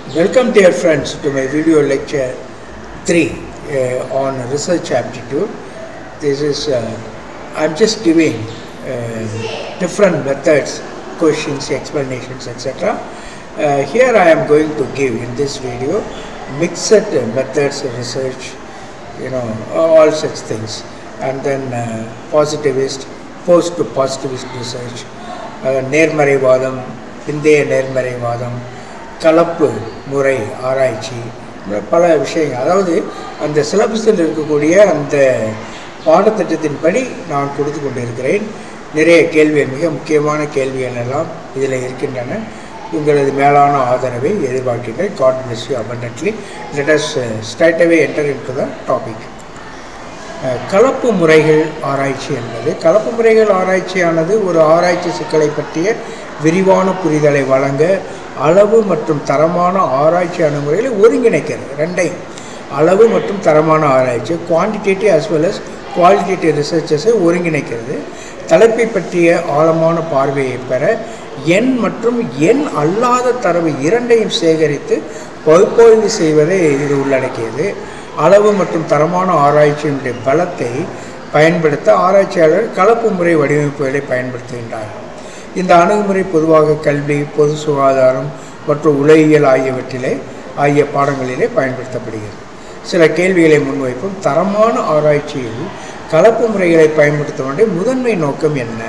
Welcome dear friends to my video lecture 3 uh, on research aptitude. This is, uh, I'm just giving uh, different methods, questions, explanations, etc. Uh, here I am going to give in this video mixed methods of research, you know, all such things. And then uh, positivist, post positivist research, uh, நேர்மறைவாதம் பிந்தைய நேர்மறைவாதம் கலப்பு முறை ஆராய்ச்சி இந்த பல விஷயங்கள் அதாவது அந்த சிலபஸில் இருக்கக்கூடிய அந்த பாடத்திட்டத்தின்படி நான் கொடுத்து கொண்டிருக்கிறேன் நிறைய கேள்விகள் மிக முக்கியமான கேள்விகள் எல்லாம் இதில் இருக்கின்றன உங்களது மேலான ஆதரவை எதிர்பார்க்கின்றேன் god bless you abundantly let us uh, straight away enter into the topic அஹ், கலப்பு முறைகள் ஆராய்ச்சி என்பது கலப்பு முறைகள் ஆராய்ச்சியானது ஒரு ஆராய்ச்சி சிக்கலை பற்றிய விரிவான புரிதலை வழங்க அளவு மற்றும் தரமான ஆராய்ச்சி அணுகுமுறைகளை ஒருங்கிணைக்கிறது ரெண்டையும் அளவு மற்றும் தரமான ஆராய்ச்சி quantitative as well as qualitative ரிசர்ச்சஸை ஒருங்கிணைக்கிறது தலைப்பை பற்றிய ஆழமான பார்வையை பெற எண் மற்றும் எண் அல்லாத தரவு இரண்டையும் சேகரித்து பகுப்பாய்வு செய்வதை இது உள்ளடக்கியது அளவு மற்றும் தரமான ஆராய்ச்சியினுடைய பலத்தை பயன்படுத்த ஆராய்ச்சியாளர் கலப்பு முறை வடிவமைப்புகளை பயன்படுத்துகின்றார்கள் இந்த அணுகுமுறை பொதுவாக கல்வி பொது சுகாதாரம் மற்றும் உலகியல் ஆகியவற்றிலே ஆகிய பாடங்களிலே பயன்படுத்தப்படுகிறது சில கேள்விகளை முன்வைப்பும் தரமான ஆராய்ச்சியில் கலப்பு முறைகளை பயன்படுத்த வேண்டிய முதன்மை நோக்கம் என்ன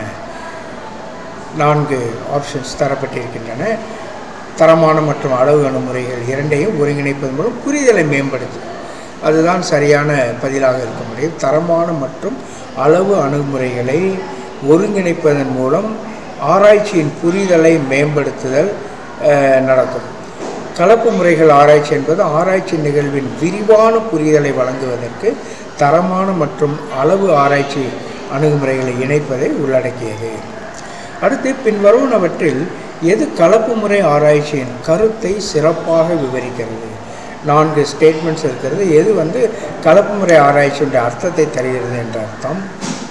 நான்கு ஆப்ஷன்ஸ் தரப்பட்டிருக்கின்றன தரமான மற்றும் அளவு அணுகுமுறைகள் இரண்டையும் ஒருங்கிணைப்பதன் மூலம் புரிதலை மேம்படுத்தும் அதுதான் சரியான பதிலாக இருக்க முடியும் தரமான மற்றும் அளவு அணுகுமுறைகளை ஒருங்கிணைப்பதன் மூலம் ஆராய்ச்சியின் புரிதலை மேம்படுத்துதல் அஹ், நடக்கும் கலப்பு முறைகள் ஆராய்ச்சி என்பது ஆராய்ச்சி நிகழ்வின் விரிவான புரிதலை வழங்குவதற்கு தரமான மற்றும் அளவு ஆராய்ச்சி அணுகுமுறைகளை இணைப்பதை உள்ளடக்கியது அடுத்து பின்வருவனவற்றில் எது கலப்பு முறை ஆராய்ச்சியின் கருத்தை சிறப்பாக விவரிக்கிறது நான்கு ஸ்டேட்மெண்ட்ஸ் இருக்கிறது எது வந்து கலப்பு முறை ஆராய்ச்சியுடைய அர்த்தத்தை தருகிறது என்ற அர்த்தம்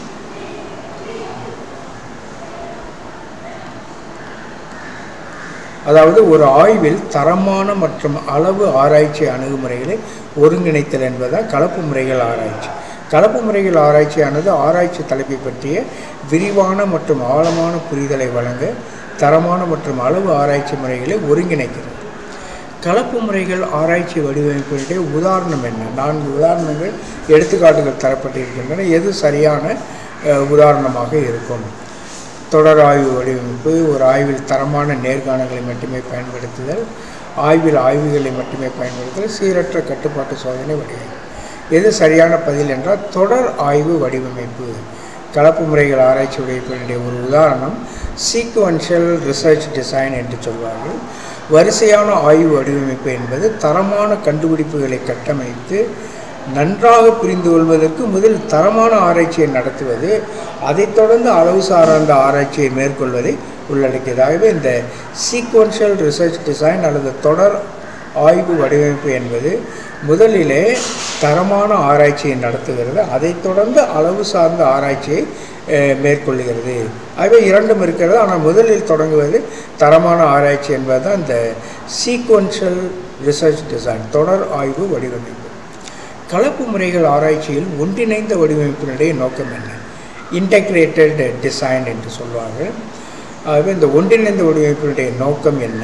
அதாவது ஒரு ஆய்வில் தரமான மற்றும் அளவு ஆராய்ச்சி அணுகுமுறைகளை ஒருங்கிணைத்தல் என்பதுதான் கலப்பு முறைகள் ஆராய்ச்சி கலப்பு முறைகள் ஆராய்ச்சியானது ஆராய்ச்சி தலைப்பை பற்றிய விரிவான மற்றும் ஆழமான புரிதலை வழங்க தரமான மற்றும் அளவு ஆராய்ச்சி முறைகளை ஒருங்கிணைக்கிறது கலப்பு முறைகள் ஆராய்ச்சி வடிவமைப்பினுடைய உதாரணம் என்ன நான்கு உதாரணங்கள் எடுத்துக்காட்டுகள் தரப்பட்டிருக்கின்றன எது சரியான அஹ், உதாரணமாக இருக்கும் தொடர் ஆய்வு வடிவமைப்பு ஒரு ஆய்வில் தரமான நேர்காணல்களை மட்டுமே பயன்படுத்துதல் ஆய்வில் ஆய்வுகளை மட்டுமே பயன்படுத்துதல் சீரற்ற கட்டுப்பாட்டு சோதனை வடிவமைப்பு எது சரியான பதில் என்றால் தொடர் ஆய்வு வடிவமைப்பு கலப்பு முறைகள் ஆராய்ச்சி வடிவமைப்பினுடைய ஒரு உதாரணம் சீக்வன்ஷியல் ரிசர்ச் டிசைன் என்று சொல்வார்கள் வரிசையான ஆய்வு வடிவமைப்பு என்பது தரமான கண்டுபிடிப்புகளை கட்டமைத்து நன்றாக புரிந்து கொள்வதற்கு முதலில் தரமான ஆராய்ச்சியை நடத்துவது அதைத் தொடர்ந்து அளவு சார்ந்த ஆராய்ச்சியை மேற்கொள்வதை உள்ளடக்கியது ஆகவே இந்த சீக்வன்ஷியல் ரிசர்ச் டிசைன் அல்லது தொடர் ஆய்வு வடிவமைப்பு என்பது முதலிலே தரமான ஆராய்ச்சியை நடத்துகிறது அதைத் தொடர்ந்து அளவு சார்ந்த ஆராய்ச்சியை அஹ், மேற்கொள்ளுகிறது ஆகவே இரண்டும் இருக்கிறது ஆனால் முதலில் தொடங்குவது தரமான ஆராய்ச்சி என்பது தான் இந்த சீக்வன்ஷியல் ரிசர்ச் டிசைன் தொடர் ஆய்வு வடிவமைப்பு கலப்பு முறைகள் ஆராய்ச்சியில் ஒன்றிணைந்த வடிவமைப்பினுடைய நோக்கம் என்ன இன்டகிரேட்டட் டிசைன் என்று சொல்வார்கள் ஆகவே இந்த ஒன்றிணைந்த வடிவமைப்பினுடைய நோக்கம் என்ன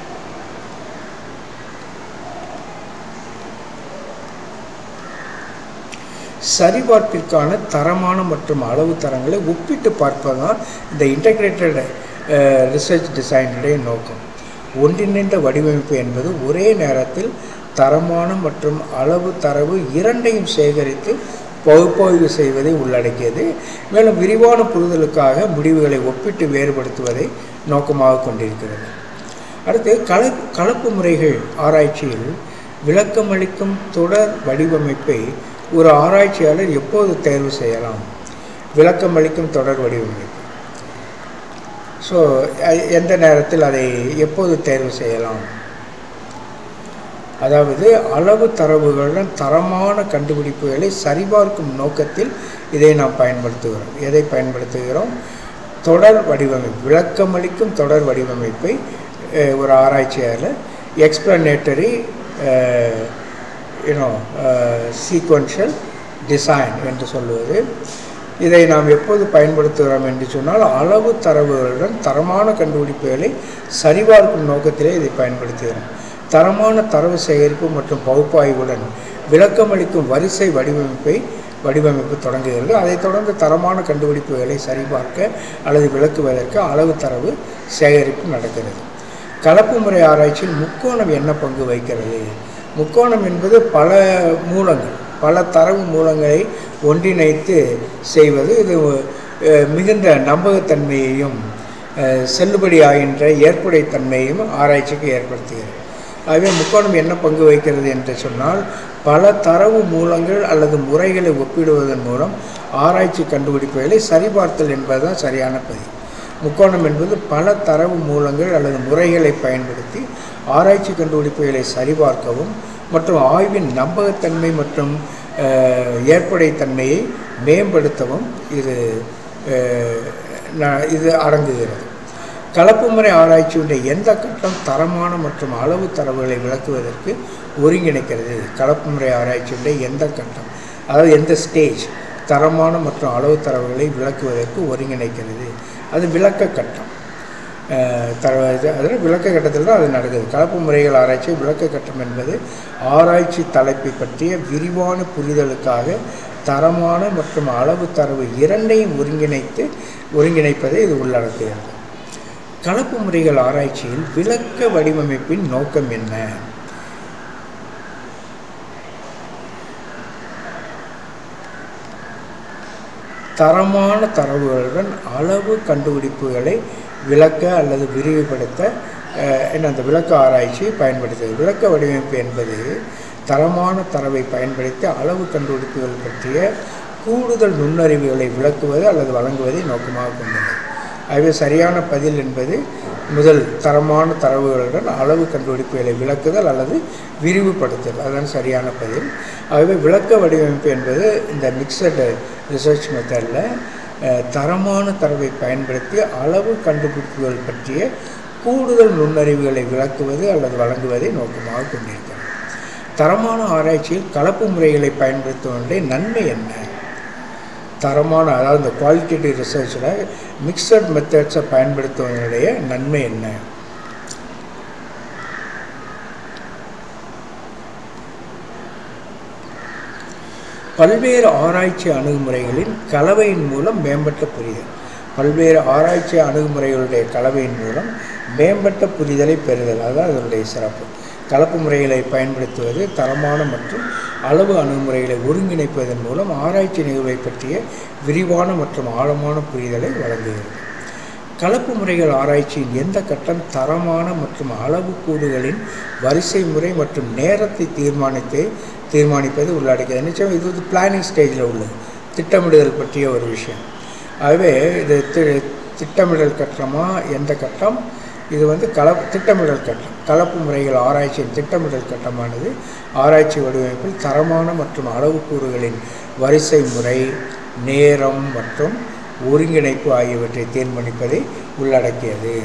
சரிபார்ப்பிற்கான தரமான மற்றும் அளவு தரங்களை ஒப்பிட்டு பார்ப்பதுதான் இந்த இன்டகிரேட்டட் ரிசர்ச் டிசைனுடைய நோக்கம் ஒன்றிணைந்த வடிவமைப்பு என்பது ஒரே நேரத்தில் தரமான மற்றும் அளவு தரவு இரண்டையும் சேகரித்து பகுப்பாய்வு செய்வதை உள்ளடக்கியது மேலும் விரிவான புரிதலுக்காக முடிவுகளை ஒப்பிட்டு வேறுபடுத்துவதை நோக்கமாக கொண்டிருக்கிறது அடுத்து கல கலப்பு முறைகள் ஆராய்ச்சியில் விளக்கமளிக்கும் தொடர் வடிவமைப்பை ஒரு ஆராய்ச்சியாளர் எப்போது தேர்வு செய்யலாம் விளக்கமளிக்கும் தொடர் வடிவமைப்பு ஸோ எந்த நேரத்தில் அதை எப்போது தேர்வு செய்யலாம் அதாவது அளவு தரவுகளுடன் தரமான கண்டுபிடிப்புகளை சரிபார்க்கும் நோக்கத்தில் இதை நாம் பயன்படுத்துகிறோம் எதை பயன்படுத்துகிறோம் தொடர் வடிவமைப்பு விளக்கமளிக்கும் தொடர் வடிவமைப்பை அஹ், ஒரு ஆராய்ச்சியாளர் explanatory uh, you know uh, sequential design என்று சொல்லுவது இதை நாம் எப்போது பயன்படுத்துகிறோம் என்று சொன்னால் அளவு தரவுகளுடன் தரமான கண்டுபிடிப்புகளை சரிபார்க்கும் நோக்கத்திலே இதை பயன்படுத்துகிறோம் தரமான தரவு சேகரிப்பு மற்றும் பகுப்பாய்வுடன் விளக்கமளிக்கும் வரிசை வடிவமைப்பை வடிவமைப்பு தொடங்குகிறது அதைத் தொடர்ந்து தரமான கண்டுபிடிப்புகளை சரிபார்க்க அல்லது விளக்குவதற்கு அளவு தரவு சேகரிப்பு நடக்கிறது கலப்பு முறை ஆராய்ச்சியில் முக்கோணம் என்ன பங்கு வகிக்கிறது முக்கோணம் என்பது பல மூலங்கள் பல தரவு மூலங்களை ஒன்றிணைத்து செய்வது இது அஹ், மிகுந்த நம்பகத்தன்மையையும் அஹ், செல்லுபடியாகின்ற ஏற்புடைத்தன்மையையும் ஆராய்ச்சிக்கு ஏற்படுத்துகிறது ஆகவே முக்கோணம் என்ன பங்கு வகிக்கிறது என்று சொன்னால் பல தரவு மூலங்கள் அல்லது முறைகளை ஒப்பிடுவதன் மூலம் ஆராய்ச்சி கண்டுபிடிப்புகளை சரிபார்த்தல் என்பதுதான் சரியான பதிவு முக்கோணம் என்பது பல தரவு மூலங்கள் அல்லது முறைகளை பயன்படுத்தி ஆராய்ச்சி கண்டுபிடிப்புகளை சரிபார்க்கவும் மற்றும் ஆய்வின் நம்பகத்தன்மை மற்றும் அஹ், ஏற்புடைத்தன்மையை மேம்படுத்தவும் இது அஹ், ந- இது அடங்குகிறது கலப்பு முறை ஆராய்ச்சியுடைய எந்த கட்டம் தரமான மற்றும் அளவு தரவுகளை விளக்குவதற்கு ஒருங்கிணைக்கிறது கலப்பு முறை ஆராய்ச்சியுடைய எந்த கட்டம் அதாவது எந்த ஸ்டேஜ் தரமான மற்றும் அளவு தரவுகளை விளக்குவதற்கு ஒருங்கிணைக்கிறது அது விளக்க கட்டம் அஹ், தர இது அதில் விளக்க கட்டத்தில் தான் அது நடக்குது கலப்பு முறைகள் ஆராய்ச்சி விளக்க கட்டம் என்பது ஆராய்ச்சி தலைப்பை பற்றிய விரிவான புரிதலுக்காக தரமான மற்றும் அளவு தரவு இரண்டையும் ஒருங்கிணைத்து ஒருங்கிணைப்பதை இது உள்ளடக்குகிறது கலப்பு முறைகள் ஆராய்ச்சியில் விளக்க வடிவமைப்பின் நோக்கம் என்ன தரமான தரவுகளுடன் அளவு கண்டுபிடிப்புகளை விளக்க அல்லது விரிவுபடுத்த அஹ், என்ன அந்த விளக்க ஆராய்ச்சியை பயன்படுத்துகிறது விளக்க வடிவமைப்பு என்பது தரமான தரவை பயன்படுத்தி அளவு கண்டுபிடிப்புகள் பற்றிய கூடுதல் நுண்ணறிவுகளை விளக்குவது அல்லது வழங்குவதை நோக்கமாக கொண்டுள்ளது ஆகவே சரியான பதில் என்பது முதல் தரமான தரவுகளுடன் அளவு கண்டுபிடிப்புகளை விளக்குதல் அல்லது விரிவுபடுத்துதல் அதுதான் சரியான பதில் ஆகவே விளக்க வடிவமைப்பு என்பது இந்த மிக்சடு ரிசர்ச் மெத்தடில் தரமான தரவை பயன்படுத்தி அளவு கண்டுபிடிப்புகள் பற்றிய கூடுதல் நுண்ணறிவுகளை விளக்குவது அல்லது வழங்குவதை நோக்கமாக கொண்டிருக்கிறது தரமான ஆராய்ச்சியில் கலப்பு முறைகளை பயன்படுத்துவதனுடைய நன்மை என்ன தரமான அதாவது இந்த குவாலிட்டேட்டிவ் ரிசர்ச்சில் மிக்சட் மெத்தட்ஸை பயன்படுத்துவதனுடைய நன்மை என்ன பல்வேறு ஆராய்ச்சி அணுகுமுறைகளின் கலவையின் மூலம் மேம்பட்ட புரிதல் பல்வேறு ஆராய்ச்சி அணுகுமுறைகளுடைய கலவையின் மூலம் மேம்பட்ட புரிதலை பெறுதல் அதுதான் அதனுடைய சிறப்பு கலப்பு முறைகளை பயன்படுத்துவது தரமான மற்றும் அளவு அணுகுமுறைகளை ஒருங்கிணைப்பதன் மூலம் ஆராய்ச்சி நிகழ்வை பற்றிய விரிவான மற்றும் ஆழமான புரிதலை வழங்குகிறது கலப்பு முறைகள் ஆராய்ச்சியின் எந்த கட்டம் தரமான மற்றும் அளவு கூறுகளின் வரிசை முறை மற்றும் நேரத்தை தீர்மானித்து தீர்மானிப்பது உள்ளடக்கியது நிச்சயம் இது வந்து பிளானிங் ஸ்டேஜில் உள்ளது திட்டமிடுதல் பற்றிய ஒரு விஷயம் ஆகவே இது தி- திட்டமிடல் கட்டமா எந்த கட்டம் இது வந்து கல திட்டமிடல் கட்டம் கலப்பு முறைகள் ஆராய்ச்சியின் திட்டமிடல் கட்டமானது ஆராய்ச்சி வடிவமைப்பில் தரமான மற்றும் அளவு கூறுகளின் வரிசை முறை நேரம் மற்றும் ஒருங்கிணைப்பு ஆகியவற்றை தீர்மானிப்பதை உள்ளடக்கியது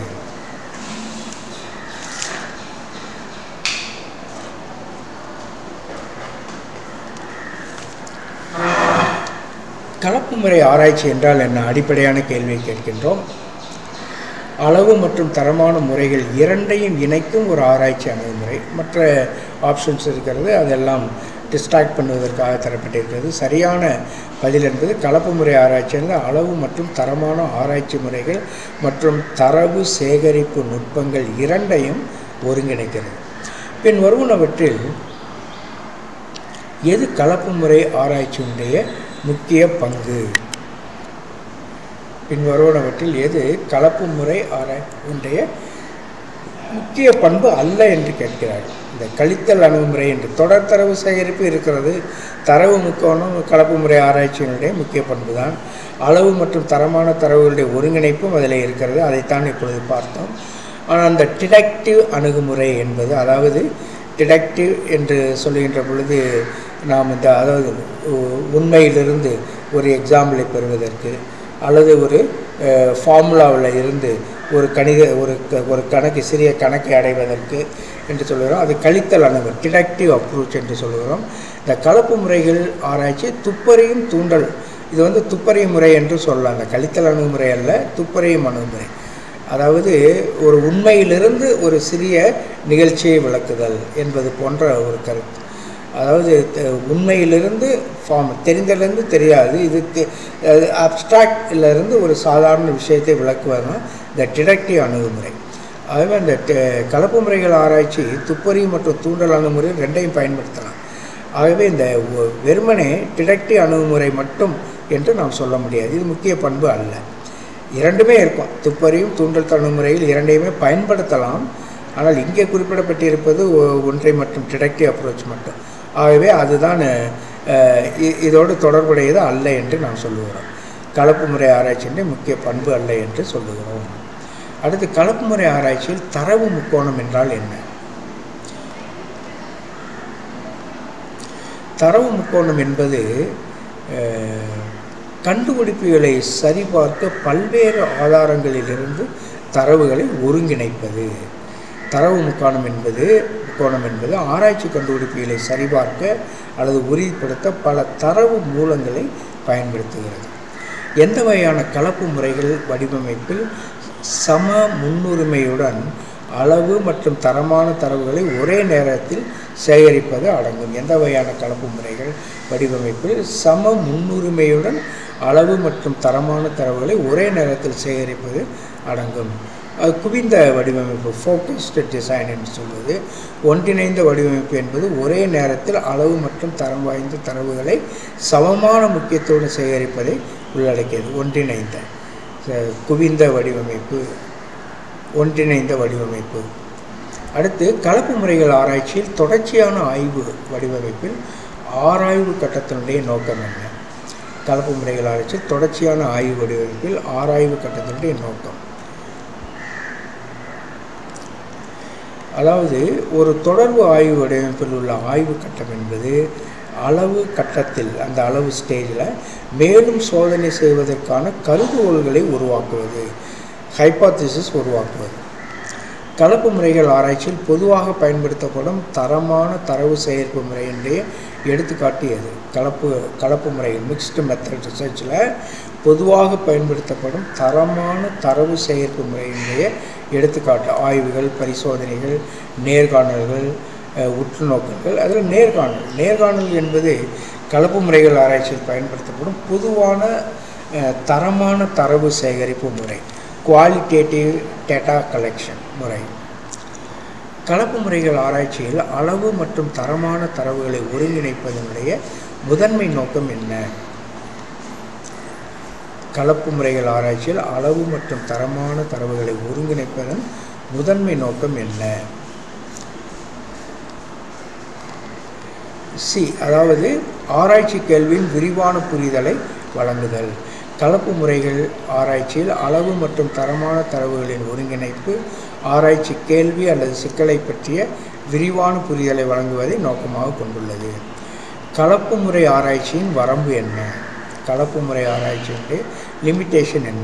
கலப்பு முறை ஆராய்ச்சி என்றால் என்ன அடிப்படையான கேள்வியை கேட்கின்றோம் அளவு மற்றும் தரமான முறைகள் இரண்டையும் இணைக்கும் ஒரு ஆராய்ச்சி அணுகுமுறை மற்ற ஆப்ஷன்ஸ் இருக்கிறது அதெல்லாம் டிஸ்ட்ராக்ட் பண்ணுவதற்காக தரப்பட்டிருக்கிறது சரியான பதில் என்பது கலப்பு முறை ஆராய்ச்சி என்பது அளவு மற்றும் தரமான ஆராய்ச்சி முறைகள் மற்றும் தரவு சேகரிப்பு நுட்பங்கள் இரண்டையும் ஒருங்கிணைக்கிறது பின் வருவனவற்றில் எது கலப்பு முறை ஆராய்ச்சியினுடைய முக்கிய பங்கு பின் வருவனவற்றில் எது கலப்பு முறை ஆராய்ச்சியுடைய முக்கிய பண்பு அல்ல என்று கேட்கிறார் இந்த கழித்தல் அணுகுமுறை என்று தொடர் தரவு சேகரிப்பு இருக்கிறது தரவு முக்கோணம் கலப்பு முறை ஆராய்ச்சியினுடைய முக்கிய பண்பு தான் அளவு மற்றும் தரமான தரவுகளுடைய ஒருங்கிணைப்பும் அதில் இருக்கிறது அதைத்தான் இப்பொழுது பார்த்தோம் ஆனால் அந்த டிடக்டிவ் அணுகுமுறை என்பது அதாவது டிடக்டிவ் என்று சொல்லுகின்ற பொழுது நாம் இந்த அதாவது உ- உண்மையிலிருந்து ஒரு எக்ஸாம்பிளை பெறுவதற்கு அல்லது ஒரு ஃபார்முலாவில் இருந்து ஒரு கணித ஒரு க- ஒரு கணக்கு சிறிய கணக்கை அடைவதற்கு என்று சொல்லுகிறோம் அது கழித்தல் அணுகுமுறை டிடக்டிவ் அப்ரோச் என்று சொல்லுகிறோம் இந்த கலப்பு முறைகள் ஆராய்ச்சி துப்பறியும் தூண்டல் இது வந்து துப்பறியும் முறை என்று சொல்லலாம் இந்த கழித்தல் அணுகுமுறை அல்ல துப்பறியும் அணுகுமுறை அதாவது ஒரு உண்மையிலிருந்து ஒரு சிறிய நிகழ்ச்சியை விளக்குதல் என்பது போன்ற ஒரு கருத்து அதாவது த- உண்மையிலிருந்து ஃபார்ம் தெரிந்ததிலிருந்து தெரியாது இது அப்ட்ராக்டிலிருந்து ஒரு சாதாரண விஷயத்தை விளக்குவது தான் இந்த டிடக்டிவ் அணுகுமுறை ஆகவே இந்த ட- கலப்பு முறைகள் ஆராய்ச்சி துப்பறி மற்றும் தூண்டல் அணுகுமுறை ரெண்டையும் பயன்படுத்தலாம் ஆகவே இந்த ஒ- வெறுமனே டிடக்டிவ் அணுகுமுறை மட்டும் என்று நாம் சொல்ல முடியாது இது முக்கிய பண்பு அல்ல இரண்டுமே இருக்கும் துப்பறியும் தூண்டல் அணுகுமுறையில் இரண்டையுமே பயன்படுத்தலாம் ஆனால் இங்கே குறிப்பிடப்பட்டிருப்பது ஒ- ஒன்றை மட்டும் டிடக்டிவ் அப்ரோச் மட்டும் ஆகவே அதுதான் அஹ், இ- இதோடு தொடர்புடையது அல்ல என்று நாம் சொல்லுகிறோம் கலப்பு முறை ஆராய்ச்சியின் முக்கிய பண்பு அல்ல என்று சொல்லுகிறோம் அடுத்து கலப்பு முறை ஆராய்ச்சியில் தரவு முக்கோணம் என்றால் என்ன தரவு முக்கோணம் என்பது அஹ், கண்டுபிடிப்புகளை சரிபார்க்க பல்வேறு ஆதாரங்களிலிருந்து தரவுகளை ஒருங்கிணைப்பது தரவு முக்கோணம் என்பது முக்கோணம் என்பது ஆராய்ச்சி கண்டுபிடிப்புகளை சரிபார்க்க அல்லது உறுதிப்படுத்த பல தரவு மூலங்களை பயன்படுத்துகிறது எந்த வகையான கலப்பு முறைகள் வடிவமைப்பில் சம முன்னுரிமையுடன் அளவு மற்றும் தரமான தரவுகளை ஒரே நேரத்தில் சேகரிப்பது அடங்கும் எந்த வகையான கலப்பு முறைகள் வடிவமைப்பில் சம முன்னுரிமையுடன் அளவு மற்றும் தரமான தரவுகளை ஒரே நேரத்தில் சேகரிப்பது அடங்கும் அது குவிந்த வடிவமைப்பு ஃபோக்கஸ்டு டிசைன் என்று சொல்வது ஒன்றிணைந்த வடிவமைப்பு என்பது ஒரே நேரத்தில் அளவு மற்றும் தரம் வாய்ந்த தரவுகளை சமமான முக்கியத்துவம் சேகரிப்பதை உள்ளடக்கியது ஒன்றிணைந்த ச- குவிந்த வடிவமைப்பு ஒன்றிணைந்த வடிவமைப்பு அடுத்து கலப்பு முறைகள் ஆராய்ச்சியில் தொடர்ச்சியான ஆய்வு வடிவமைப்பில் ஆராய்வு கட்டத்தினுடைய நோக்கம் என்ன கலப்பு முறைகள் ஆராய்ச்சியில் தொடர்ச்சியான ஆய்வு வடிவமைப்பில் ஆராய்வு கட்டத்தினுடைய நோக்கம் அதாவது ஒரு தொடர்பு ஆய்வு வடிவமைப்பில் உள்ள ஆய்வு கட்டம் என்பது அளவு கட்டத்தில் அந்த அளவு ஸ்டேஜில் மேலும் சோதனை செய்வதற்கான கருதுகோள்களை உருவாக்குவது ஹைபாத்திசிஸ் உருவாக்குவது கலப்பு முறைகள் ஆராய்ச்சியில் பொதுவாக பயன்படுத்தப்படும் தரமான தரவு சேகரிப்பு முறையினுடைய எடுத்துக்காட்டு எது கலப்பு கலப்பு முறைகள் மிக்ஸ்டு மெத்தட் ரிசர்ச்சில் பொதுவாக பயன்படுத்தப்படும் தரமான தரவு சேகரிப்பு முறையினுடைய எடுத்துக்காட்டு ஆய்வுகள் பரிசோதனைகள் நேர்காணல்கள் அஹ், உற்றுநோக்கல்கள் அதில் நேர்காணல் நேர்காணல் என்பது கலப்பு முறைகள் ஆராய்ச்சியில் பயன்படுத்தப்படும் பொதுவான அஹ், தரமான தரவு சேகரிப்பு முறை குவாலிட்டேட்டிவ் டேட்டா கலெக்ஷன் முறை கலப்பு முறைகள் ஆராய்ச்சியில் அளவு மற்றும் தரமான தரவுகளை ஒருங்கிணைப்பதனுடைய முதன்மை நோக்கம் என்ன கலப்பு முறைகள் ஆராய்ச்சியில் அளவு மற்றும் தரமான தரவுகளை ஒருங்கிணைப்பதன் முதன்மை நோக்கம் என்ன சி அதாவது ஆராய்ச்சி கேள்வியின் விரிவான புரிதலை வழங்குதல் கலப்பு முறைகள் ஆராய்ச்சியில் அளவு மற்றும் தரமான தரவுகளின் ஒருங்கிணைப்பு ஆராய்ச்சி கேள்வி அல்லது சிக்கலை பற்றிய விரிவான புரிதலை வழங்குவதை நோக்கமாக கொண்டுள்ளது கலப்பு முறை ஆராய்ச்சியின் வரம்பு என்ன கலப்பு முறை ஆராய்ச்சியினுடைய லிமிட்டேஷன் என்ன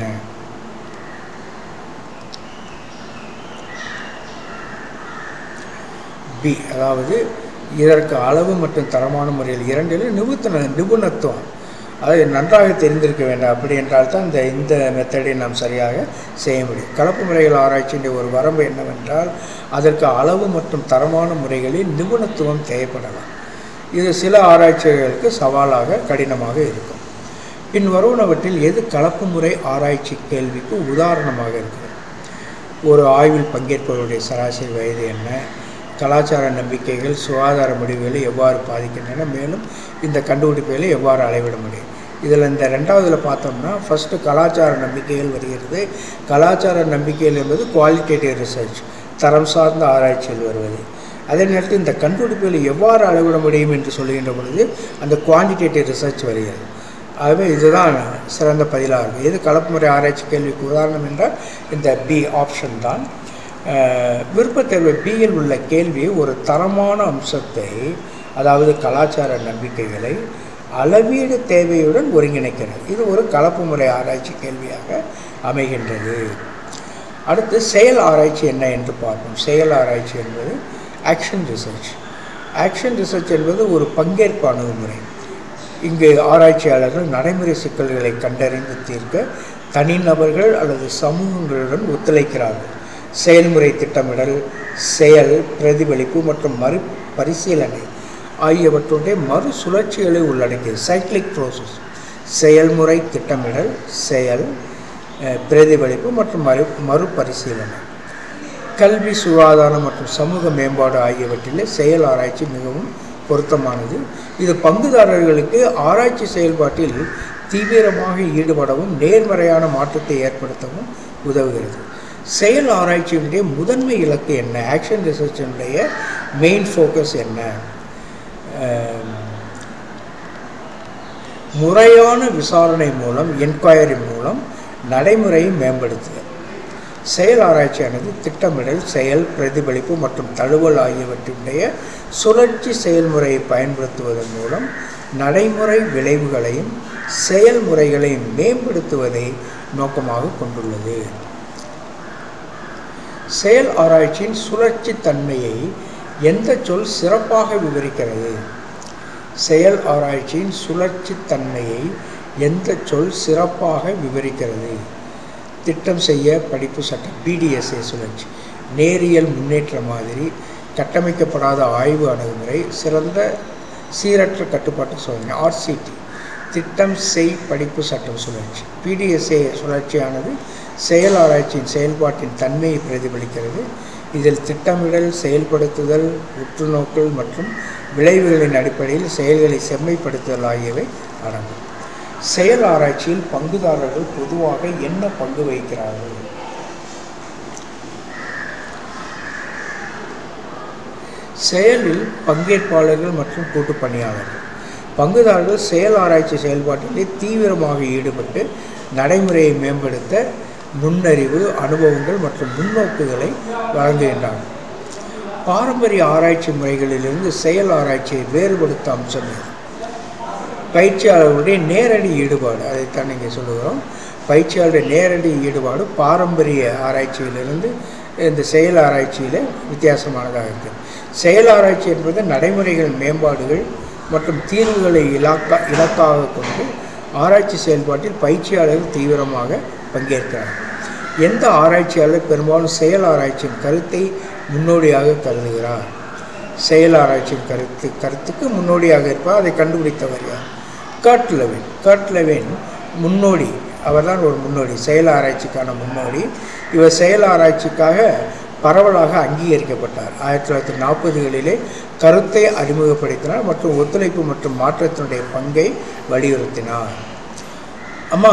பி அதாவது இதற்கு அளவு மற்றும் தரமான முறையில் இரண்டிலும் நிபுண நிபுணத்துவம் அதாவது நன்றாக தெரிந்திருக்க வேண்டும் அப்படி என்றால் தான் இந்த இந்த மெத்தடை நாம் சரியாக செய்ய முடியும் கலப்பு முறைகள் ஆராய்ச்சியின் ஒரு வரம்பு என்னவென்றால் அதற்கு அளவு மற்றும் தரமான முறைகளில் நிபுணத்துவம் தேவைப்படலாம் இது சில ஆராய்ச்சிகளுக்கு சவாலாக கடினமாக இருக்கும் பின் வருவனவற்றில் எது கலப்பு முறை ஆராய்ச்சி கேள்விக்கு உதாரணமாக இருக்கிறது ஒரு ஆய்வில் பங்கேற்பவருடைய சராசரி வயது என்ன கலாச்சார நம்பிக்கைகள் சுகாதார முடிவுகளை எவ்வாறு பாதிக்கின்றன மேலும் இந்த கண்டுபிடிப்புகளை எவ்வாறு அளவிட முடியும் இதில் இந்த ரெண்டாவதுல பார்த்தோம்னா ஃபஸ்ட்டு கலாச்சார நம்பிக்கைகள் வருகிறது கலாச்சார நம்பிக்கைகள் என்பது குவாலிட்டேட்டிவ் ரிசர்ச் தரம் சார்ந்த ஆராய்ச்சியில் வருவது அதே நேரத்தில் இந்த கண்டுபிடிப்புகளை எவ்வாறு அளவிட முடியும் என்று சொல்லுகின்ற பொழுது அந்த குவான்டிடேட்டிவ் ரிசர்ச் வருகிறது ஆகவே இதுதான் சிறந்த பதிலாக இருக்கும் எது கலப்பு முறை ஆராய்ச்சி கேள்விக்கு உதாரணம் என்றால் இந்த பி ஆப்ஷன் தான் அஹ், விருப்பத் தேர்வு பியில் உள்ள கேள்வி ஒரு தரமான அம்சத்தை அதாவது கலாச்சார நம்பிக்கைகளை அளவீடு தேவையுடன் ஒருங்கிணைக்கிறது இது ஒரு கலப்பு முறை ஆராய்ச்சி கேள்வியாக அமைகின்றது அடுத்து செயல் ஆராய்ச்சி என்ன என்று பார்ப்போம் செயல் ஆராய்ச்சி என்பது ஆக்ஷன் ரிசர்ச் ஆக்ஷன் ரிசர்ச் என்பது ஒரு பங்கேற்பு அணுகுமுறை இங்கு ஆராய்ச்சியாளர்கள் நடைமுறை சிக்கல்களை கண்டறிந்து தீர்க்க தனிநபர்கள் அல்லது சமூகங்களுடன் ஒத்துழைக்கிறார்கள் செயல்முறை திட்டமிடல் செயல் பிரதிபலிப்பு மற்றும் மறு பரிசீலனை ஆகியவற்றுடைய மறு சுழற்சிகளை உள்ளடக்கியது சைக்கிளிக் ப்ரோசஸ் செயல்முறை திட்டமிடல் செயல் அஹ், பிரதிபலிப்பு மற்றும் மறு மறுபரிசீலனை கல்வி சுகாதாரம் மற்றும் சமூக மேம்பாடு ஆகியவற்றிலே செயல் ஆராய்ச்சி மிகவும் பொருத்தமானது இது பங்குதாரர்களுக்கு ஆராய்ச்சி செயல்பாட்டில் தீவிரமாக ஈடுபடவும் நேர்மறையான மாற்றத்தை ஏற்படுத்தவும் உதவுகிறது செயல் ஆராய்ச்சியினுடைய முதன்மை இலக்கு என்ன ஆக்ஷன் ரிசர்ச்சினுடைய மெயின் ஃபோக்கஸ் என்ன அஹ், முறையான விசாரணை மூலம் என்கொயரி மூலம் நடைமுறையை மேம்படுத்துதல் செயல் ஆராய்ச்சியானது திட்டமிடல் செயல் பிரதிபலிப்பு மற்றும் தழுவல் ஆகியவற்றினுடைய சுழற்சி செயல்முறையை பயன்படுத்துவதன் மூலம் நடைமுறை விளைவுகளையும் செயல்முறைகளையும் மேம்படுத்துவதை நோக்கமாக கொண்டுள்ளது செயல் ஆராய்ச்சியின் சுழற்சி தன்மையை எந்த சொல் சிறப்பாக விவரிக்கிறது செயல் ஆராய்ச்சியின் சுழற்சி தன்மையை எந்த சொல் சிறப்பாக விவரிக்கிறது திட்டம் செய்ய படிப்பு சட்டம் பிடிஎஸ்ஏ சுழற்சி நேரியல் முன்னேற்ற மாதிரி கட்டமைக்கப்படாத ஆய்வு அணுகுமுறை சிறந்த சீரற்ற கட்டுப்பாட்டு சோதனை ஆர்சிடி திட்டம் செய் படிப்பு சட்டம் சுழற்சி பிடிஎஸ்ஏ சுழற்சியானது செயல் ஆராய்ச்சியின் செயல்பாட்டின் தன்மையை பிரதிபலிக்கிறது இதில் திட்டமிடல் செயல்படுத்துதல் உற்றுநோக்கல் மற்றும் விளைவுகளின் அடிப்படையில் செயல்களை செம்மைப்படுத்துதல் ஆகியவை அடங்கும் செயல் ஆராய்ச்சியில் பங்குதாரர்கள் பொதுவாக என்ன பங்கு வகிக்கிறார்கள் செயலில் பங்கேற்பாளர்கள் மற்றும் கூட்டுப் பணியாளர்கள் பங்குதாரர்கள் செயல் ஆராய்ச்சி செயல்பாட்டிலே தீவிரமாக ஈடுபட்டு நடைமுறையை மேம்படுத்த நுண்ணறிவு அனுபவங்கள் மற்றும் முன்னோக்குகளை வழங்குகின்றனர் பாரம்பரிய ஆராய்ச்சி முறைகளிலிருந்து செயல் ஆராய்ச்சியை வேறுபடுத்த அம்சம் இது பயிற்சியாளர்களுடைய நேரடி ஈடுபாடு அதைத்தான் இங்கே சொல்லுகிறோம் பயிற்சியாளருடைய நேரடி ஈடுபாடு பாரம்பரிய ஆராய்ச்சியிலிருந்து இந்த செயல் ஆராய்ச்சியில் வித்தியாசமானதாக இருக்குது செயல் ஆராய்ச்சி என்பது நடைமுறைகள் மேம்பாடுகள் மற்றும் தீர்வுகளை இலக்கா இலக்காக கொண்டு ஆராய்ச்சி செயல்பாட்டில் பயிற்சியாளர்கள் தீவிரமாக பங்கேற்கிறார்கள் எந்த ஆராய்ச்சியாளர் பெரும்பாலும் செயல் ஆராய்ச்சியின் கருத்தை முன்னோடியாக கருதுகிறார் செயல் ஆராய்ச்சியின் கருத்து கருத்துக்கு முன்னோடியாக இருப்பார் அதை கண்டுபிடித்தவர் யார் கர்ட் லெவின் கர்ட் லெவின் முன்னோடி அவர்தான் ஒரு முன்னோடி செயல் ஆராய்ச்சிக்கான முன்னோடி இவர் செயல் ஆராய்ச்சிக்காக பரவலாக அங்கீகரிக்கப்பட்டார் ஆயிரத்தி தொள்ளாயிரத்தி நாற்பதுகளிலே கருத்தை அறிமுகப்படுத்தினார் மற்றும் ஒத்துழைப்பு மற்றும் மாற்றத்தினுடைய பங்கை வலியுறுத்தினார் அம்மா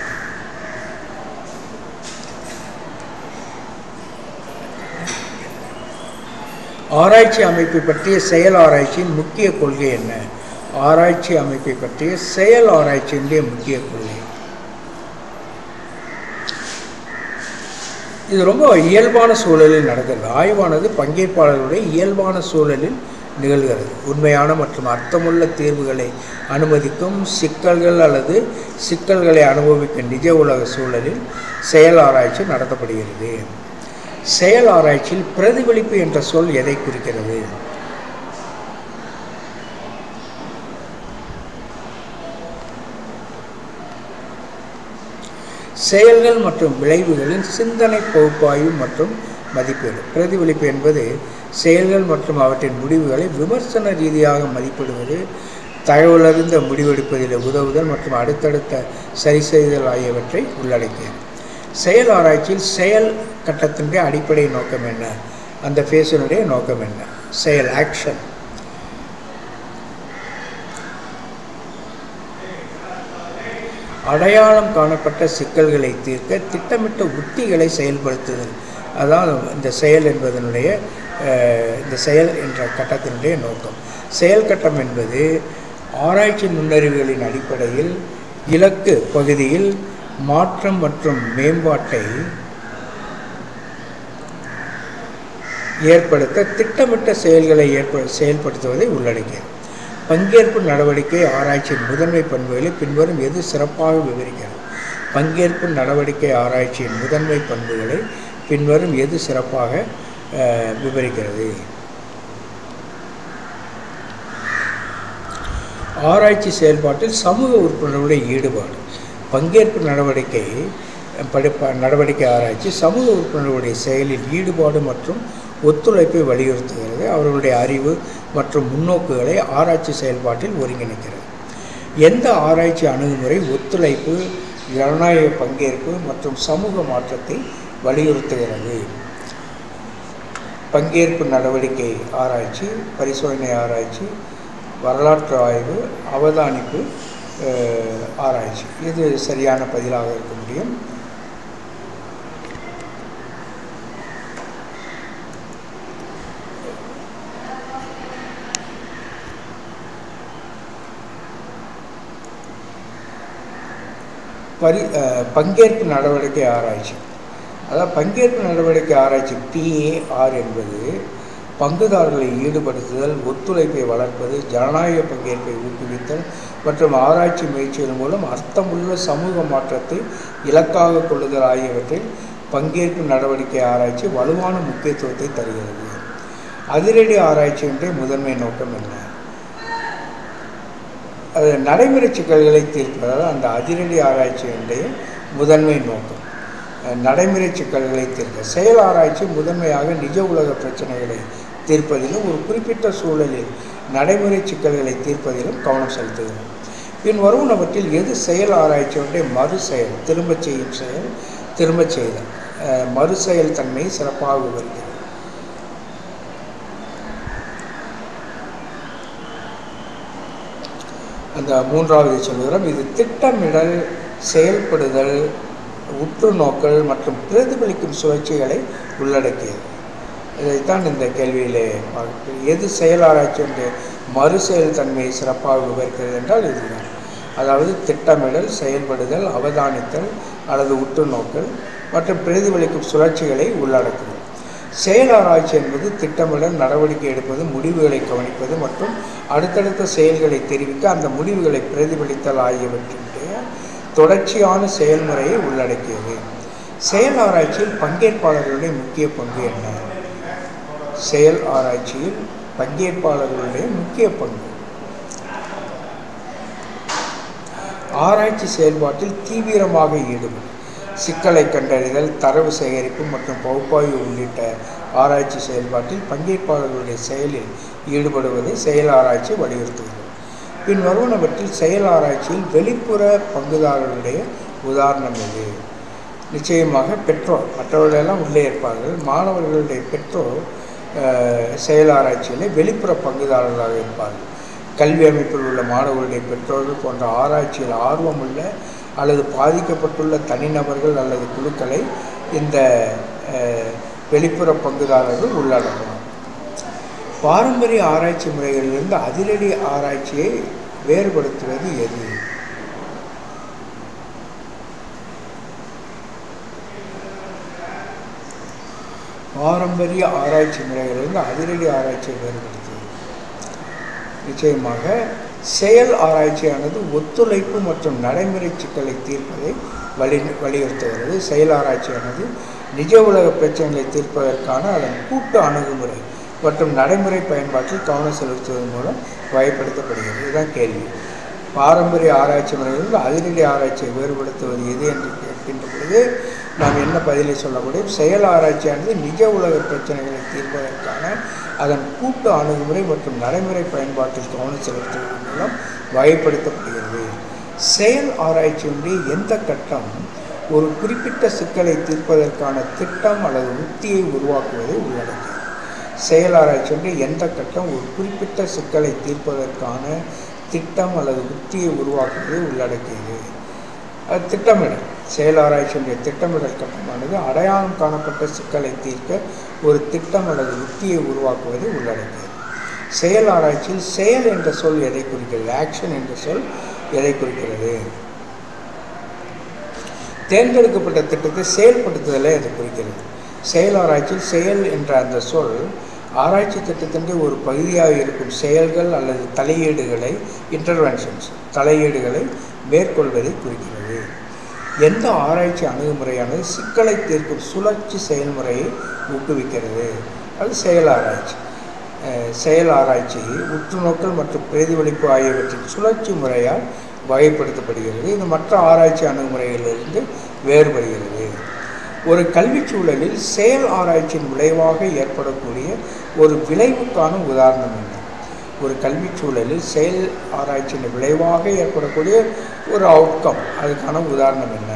ஆராய்ச்சி அமைப்பை பற்றிய செயல் ஆராய்ச்சியின் முக்கிய கொள்கை என்ன ஆராய்ச்சி அமைப்பை பற்றிய செயல் ஆராய்ச்சியினுடைய முக்கிய கொள்கை இது ரொம்ப இயல்பான சூழலில் நடக்கிறது ஆய்வானது பங்கேற்பாளர்களுடைய இயல்பான சூழலில் நிகழ்கிறது உண்மையான மற்றும் அர்த்தமுள்ள தீர்வுகளை அனுமதிக்கும் சிக்கல்கள் அல்லது சிக்கல்களை அனுபவிக்கும் நிஜ உலக சூழலில் செயல் ஆராய்ச்சி நடத்தப்படுகிறது செயல் ஆராய்ச்சியில் பிரதிபலிப்பு என்ற சொல் எதை குறிக்கிறது செயல்கள் மற்றும் விளைவுகளின் சிந்தனை பகுப்பாய்வு மற்றும் மதிப்பீடு பிரதிபலிப்பு என்பது செயல்கள் மற்றும் அவற்றின் முடிவுகளை விமர்சன ரீதியாக மதிப்பிடுவது தகவலறிந்த முடிவெடுப்பதில் உதவுதல் மற்றும் அடுத்தடுத்த சரி செய்தல் ஆகியவற்றை உள்ளடக்கியது செயல் ஆராய்ச்சியில் செயல் கட்டத்தினுடைய அடிப்படை நோக்கம் என்ன அந்த ஃபேஸினுடைய நோக்கம் என்ன செயல் ஆக்ஷன் அடையாளம் காணப்பட்ட சிக்கல்களை தீர்க்க திட்டமிட்ட உத்திகளை செயல்படுத்துதல் அதான் இந்த செயல் என்பதனுடைய அஹ், இந்த செயல் என்ற கட்டத்தினுடைய நோக்கம் செயல் கட்டம் என்பது ஆராய்ச்சி நுண்ணறிவுகளின் அடிப்படையில் இலக்கு பகுதியில் மாற்றம் மற்றும் மேம்பாட்டை ஏற்படுத்த திட்டமிட்ட செயல்களை ஏற்ப செயல்படுத்துவதை உள்ளடக்கியது பங்கேற்பு நடவடிக்கை ஆராய்ச்சியின் முதன்மை பண்புகளை பின்வரும் எது சிறப்பாக விவரிக்கிறது பங்கேற்பு நடவடிக்கை ஆராய்ச்சியின் முதன்மை பண்புகளை பின்வரும் எது சிறப்பாக அஹ், விவரிக்கிறது ஆராய்ச்சி செயல்பாட்டில் சமூக உறுப்பினர்களுடைய ஈடுபாடு பங்கேற்பு நடவடிக்கை படிப்ப நடவடிக்கை ஆராய்ச்சி சமூக உறுப்பினர்களுடைய செயலில் ஈடுபாடு மற்றும் ஒத்துழைப்பை வலியுறுத்துகிறது அவர்களுடைய அறிவு மற்றும் முன்னோக்குகளை ஆராய்ச்சி செயல்பாட்டில் ஒருங்கிணைக்கிறது எந்த ஆராய்ச்சி அணுகுமுறை ஒத்துழைப்பு ஜனநாயக பங்கேற்பு மற்றும் சமூக மாற்றத்தை வலியுறுத்துகிறது பங்கேற்பு நடவடிக்கை ஆராய்ச்சி பரிசோதனை ஆராய்ச்சி வரலாற்று ஆய்வு அவதானிப்பு அஹ், ஆராய்ச்சி இது சரியான பதிலாக இருக்க முடியும் பரி அஹ், பங்கேற்பு நடவடிக்கை ஆராய்ச்சி அதாவது பங்கேற்பு நடவடிக்கை ஆராய்ச்சி பிஏஆர் என்பது பங்குதாரர்களை ஈடுபடுத்துதல் ஒத்துழைப்பை வளர்ப்பது ஜனநாயக பங்கேற்பை ஊக்குவித்தல் மற்றும் ஆராய்ச்சி முயற்சிகள் மூலம் அர்த்தமுள்ள சமூக மாற்றத்தை இலக்காக கொள்ளுதல் ஆகியவற்றில் பங்கேற்பு நடவடிக்கை ஆராய்ச்சி வலுவான முக்கியத்துவத்தை தருகிறது அதிரடி ஆராய்ச்சியினுடைய முதன்மை நோக்கம் என்ன அது நடைமுறை சிக்கல்களை தீர்ப்பதால் அந்த அதிரடி ஆராய்ச்சியினுடைய முதன்மை நோக்கம் அஹ் நடைமுறை சிக்கல்களை தீர்க்க செயல் ஆராய்ச்சி முதன்மையாக நிஜ உலக பிரச்சனைகளை தீர்ப்பதிலும் ஒரு குறிப்பிட்ட சூழலில் நடைமுறை சிக்கல்களை தீர்ப்பதிலும் கவனம் செலுத்துகிறது பின் வருவனவற்றில் எது செயல் ஆராய்ச்சியுடைய மறு செயல் திரும்பச் செய்யும் செயல் திரும்பச் செய்தல் அஹ் மறு செயல் தன்மையை சிறப்பாக விவரிக்கிறது அந்த மூன்றாவது சொல்லுகிறோம் இது திட்டமிடல் செயல்படுதல் உற்று நோக்கல் மற்றும் பிரதிபலிக்கும் சுழற்சிகளை உள்ளடக்கியது இதைத்தான் இந்த கேள்வியிலே பார்க்க எது செயல் ஆராய்ச்சி என்று மறு செயல் தன்மையை சிறப்பாக விவரிக்கிறது என்றால் இதுதான் அதாவது திட்டமிடல் செயல்படுதல் அவதானித்தல் அல்லது உற்று நோக்கல் மற்றும் பிரதிபலிக்கும் சுழற்சிகளை உள்ளடக்குது செயல் ஆராய்ச்சி என்பது திட்டமிடல் நடவடிக்கை எடுப்பது முடிவுகளை கவனிப்பது மற்றும் அடுத்தடுத்த செயல்களை தெரிவிக்க அந்த முடிவுகளை பிரதிபலித்தல் ஆகியவற்றினுடைய தொடர்ச்சியான செயல்முறையை உள்ளடக்கியது செயல் ஆராய்ச்சியில் பங்கேற்பாளர்களுடைய முக்கிய பங்கு என்ன செயல் ஆராய்ச்சியில் பங்கேற்பாளர்களுடைய முக்கிய பங்கு ஆராய்ச்சி செயல்பாட்டில் தீவிரமாக ஈடுபடும் சிக்கலை கண்டறிதல் தரவு சேகரிப்பு மற்றும் பகுப்பாய்வு உள்ளிட்ட ஆராய்ச்சி செயல்பாட்டில் பங்கேற்பாளர்களுடைய செயலில் ஈடுபடுவதை செயல் ஆராய்ச்சி வலியுறுத்துகிறது பின் வருவனவற்றில் செயல் ஆராய்ச்சியில் வெளிப்புற பங்குதாரர்களுடைய உதாரணம் எது நிச்சயமாக பெற்றோர் மற்றவர்களெல்லாம் உள்ளே இருப்பார்கள் மாணவர்களுடைய பெற்றோர் அஹ், செயல் ஆராய்ச்சியிலே வெளிப்புற பங்குதாரர்களாக இருப்பார்கள் கல்வி அமைப்பில் உள்ள மாணவர்களுடைய பெற்றோர்கள் போன்ற ஆராய்ச்சியில் ஆர்வமுள்ள அல்லது பாதிக்கப்பட்டுள்ள தனிநபர்கள் அல்லது குழுக்களை இந்த அஹ், வெளிப்புற பங்குதாரர்கள் உள்ளடக்கலாம் பாரம்பரிய ஆராய்ச்சி முறைகளிலிருந்து அதிரடி ஆராய்ச்சியை வேறுபடுத்துவது எது பாரம்பரிய ஆராய்ச்சி முறைகளிலிருந்து அதிரடி ஆராய்ச்சியை வேறுபடுத்துவது நிச்சயமாக செயல் ஆராய்ச்சியானது ஒத்துழைப்பு மற்றும் நடைமுறை சிக்கலை தீர்ப்பதை வலி வலியுறுத்துகிறது செயல் ஆராய்ச்சியானது நிஜ உலக பிரச்சனைகளை தீர்ப்பதற்கான அதன் கூட்டு அணுகுமுறை மற்றும் நடைமுறை பயன்பாட்டில் கவனம் செலுத்துவதன் மூலம் வகைப்படுத்தப்படுகிறது இதுதான் கேள்வி பாரம்பரிய ஆராய்ச்சி முறைகளில் அதிரடி ஆராய்ச்சியை வேறுபடுத்துவது எது என்று கேட்கின்ற பொழுது நாம் என்ன பதிலை சொல்ல முடியும் செயல் ஆராய்ச்சியானது நிஜ உலக பிரச்சனைகளை தீர்ப்பதற்கான அதன் கூட்டு அணுகுமுறை மற்றும் நடைமுறை பயன்பாட்டில் கவனம் செலுத்துவதன் மூலம் வகைப்படுத்தப்படுகிறது செயல் ஆராய்ச்சியினுடைய எந்த கட்டம் ஒரு குறிப்பிட்ட சிக்கலை தீர்ப்பதற்கான திட்டம் அல்லது உத்தியை உருவாக்குவதை உள்ளடக்கியது செயல் ஆராய்ச்சியினுடைய எந்த கட்டம் ஒரு குறிப்பிட்ட சிக்கலை தீர்ப்பதற்கான திட்டம் அல்லது உத்தியை உருவாக்குவதை உள்ளடக்கியது அது திட்டமிடல் செயல் ஆராய்ச்சியுடைய திட்டமிடல் கட்டமானது அடையாளம் காணப்பட்ட சிக்கலை தீர்க்க ஒரு திட்டம் அல்லது உத்தியை உருவாக்குவதை உள்ளடக்கியது செயல் ஆராய்ச்சியில் செயல் என்ற சொல் எதை குறிக்கிறது ஆக்ஷன் என்ற சொல் எதை குறிக்கிறது தேர்ந்தெடுக்கப்பட்ட திட்டத்தை செயல்படுத்துதலை அது குறிக்கிறது செயல் ஆராய்ச்சியில் செயல் என்ற அந்த சொல் ஆராய்ச்சி திட்டத்தின் ஒரு பகுதியாக இருக்கும் செயல்கள் அல்லது தலையீடுகளை இன்டர்வென்ஷன்ஸ் தலையீடுகளை மேற்கொள்வதை குறிக்கிறது எந்த ஆராய்ச்சி அணுகுமுறையானது சிக்கலை தீர்க்கும் சுழற்சி செயல்முறையை ஊக்குவிக்கிறது அது செயல் ஆராய்ச்சி அஹ் செயல் ஆராய்ச்சி உற்றுநோக்கல் மற்றும் பிரதிபலிப்பு ஆகியவற்றின் சுழற்சி முறையால் வகைப்படுத்தப்படுகிறது இது மற்ற ஆராய்ச்சி அணுகுமுறைகளிலிருந்து வேறுபடுகிறது ஒரு கல்விச் சூழலில் செயல் ஆராய்ச்சியின் விளைவாக ஏற்படக்கூடிய ஒரு விளைவுக்கான உதாரணம் என்ன ஒரு கல்விச் சூழலில் செயல் ஆராய்ச்சியின் விளைவாக ஏற்படக்கூடிய ஒரு அவுட்கம் அதுக்கான உதாரணம் என்ன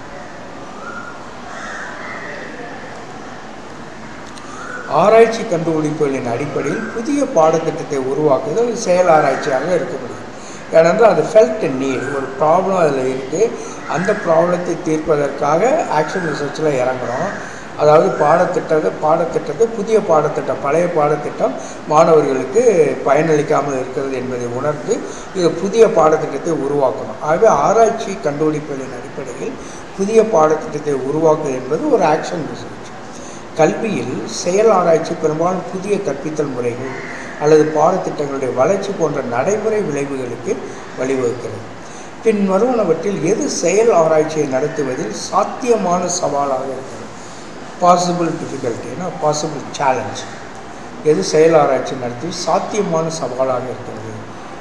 ஆராய்ச்சி கண்டுபிடிப்புகளின் அடிப்படையில் புதிய பாடத்திட்டத்தை உருவாக்குதல் செயல் ஆராய்ச்சியாக இருக்க முடியும் ஏனென்றால் அது ஃபெல்ட் நீட் ஒரு ப்ராப்ளம் அதில் இருக்குது அந்த ப்ராப்ளத்தை தீர்ப்பதற்காக ஆக்ஷன் ரிசர்ச்சில் இறங்குறோம் அதாவது பாடத்திட்டத்தை பாடத்திட்டத்தை புதிய பாடத்திட்டம் பழைய பாடத்திட்டம் மாணவர்களுக்கு பயனளிக்காமல் இருக்கிறது என்பதை உணர்ந்து இது புதிய பாடத்திட்டத்தை உருவாக்கணும் ஆகவே ஆராய்ச்சி கண்டுபிடிப்புகளின் அடிப்படையில் புதிய பாடத்திட்டத்தை உருவாக்குவது என்பது ஒரு ஆக்ஷன் ரிசர்ச் கல்வியில் செயல் ஆராய்ச்சி பெரும்பாலும் புதிய கற்பித்தல் முறைகள் அல்லது பாடத்திட்டங்களுடைய வளர்ச்சி போன்ற நடைமுறை விளைவுகளுக்கு வழிவகுக்கிறது பின் வருவனவற்றில் எது செயல் ஆராய்ச்சியை நடத்துவதில் சாத்தியமான சவாலாக இருக்கிறது பாசிபிள் டிஃபிகல்ட்டினா பாசிபிள் சேலஞ்ச் எது செயல் ஆராய்ச்சி நடத்தி சாத்தியமான சவாலாக இருக்கிறது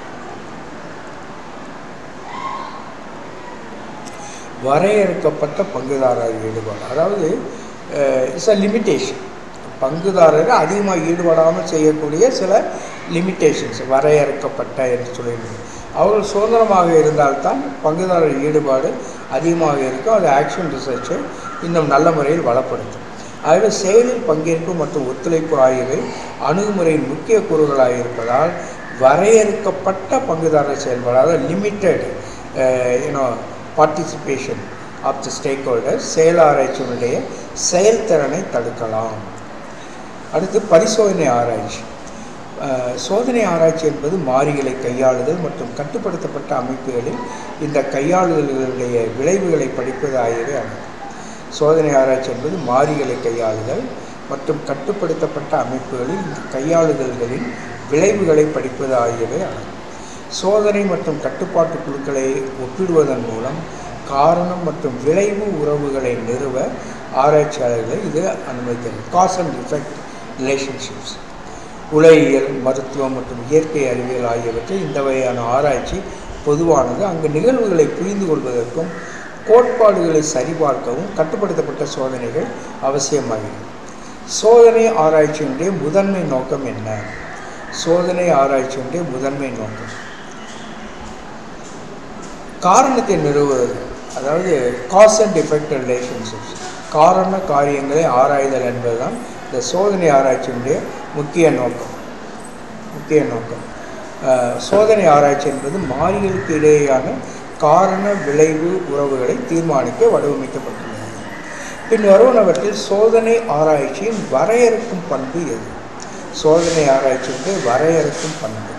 வரையறுக்கப்பட்ட பங்குதாரர் ஈடுபாடு அதாவது இட்ஸ் அ லிமிட்டேஷன் பங்குதாரர் அதிகமாக ஈடுபடாமல் செய்யக்கூடிய சில லிமிட்டேஷன்ஸ் வரையறுக்கப்பட்ட என்று சொல்லியிருந்தது அவர்கள் சுதந்திரமாக இருந்தால்தான் பங்குதாரர் ஈடுபாடு அதிகமாக இருக்கும் அது ஆக்ஷன் ரிசர்ச்சை இன்னும் நல்ல முறையில் வளப்படுத்தும் ஆகவே செயலில் பங்கேற்பு மற்றும் ஒத்துழைப்பு ஆகியவை அணுகுமுறையின் முக்கிய கூறுகளாக இருப்பதால் வரையறுக்கப்பட்ட பங்குதாரர் செயல்பாடு அதாவது limited you know participation of the stakeholder செயல் ஆராய்ச்சியினுடைய செயல்திறனை தடுக்கலாம் அடுத்து பரிசோதனை ஆராய்ச்சி சோதனை ஆராய்ச்சி என்பது மாறிகளை கையாளுதல் மற்றும் கட்டுப்படுத்தப்பட்ட அமைப்புகளில் இந்த கையாளுதல்களுடைய விளைவுகளை படிப்பது ஆகியவை அடங்கும் சோதனை ஆராய்ச்சி என்பது மாறிகளை கையாளுதல் மற்றும் கட்டுப்படுத்தப்பட்ட அமைப்புகளில் இந்த கையாளுதல்களின் விளைவுகளை படிப்பது ஆகியவை அடங்கும் சோதனை மற்றும் கட்டுப்பாட்டு குழுக்களை ஒப்பிடுவதன் மூலம் காரணம் மற்றும் விளைவு உறவுகளை நிறுவ ஆராய்ச்சியாளர்களை இது அனுமதிக்கிறது காஸ் அண்ட் எஃபெக்ட் ரிலேஷன்ஷிப்ஸ் உலகியல் மருத்துவம் மற்றும் இயற்கை அறிவியல் ஆகியவற்றில் இந்த வகையான ஆராய்ச்சி பொதுவானது அங்கு நிகழ்வுகளை புரிந்து கொள்வதற்கும் கோட்பாடுகளை சரிபார்க்கவும் கட்டுப்படுத்தப்பட்ட சோதனைகள் அவசியமாகிறது சோதனை ஆராய்ச்சியினுடைய முதன்மை நோக்கம் என்ன சோதனை ஆராய்ச்சியினுடைய முதன்மை நோக்கம் காரணத்தை நிறுவுவது அதாவது காஸ் அண்ட் எஃபெக்ட் ரிலேஷன்ஷிப்ஸ் காரண காரியங்களை ஆராய்தல் என்பதுதான் இந்த சோதனை ஆராய்ச்சியினுடைய முக்கிய நோக்கம் முக்கிய நோக்கம் சோதனை ஆராய்ச்சி என்பது மாறிகளுக்கு இடையேயான காரண விளைவு உறவுகளை தீர்மானிக்க வடிவமைக்கப்பட்டுள்ளது பின் வருவனவற்றில் சோதனை ஆராய்ச்சியின் வரையறுக்கும் பண்பு எது சோதனை ஆராய்ச்சியினுடைய வரையறுக்கும் பண்பு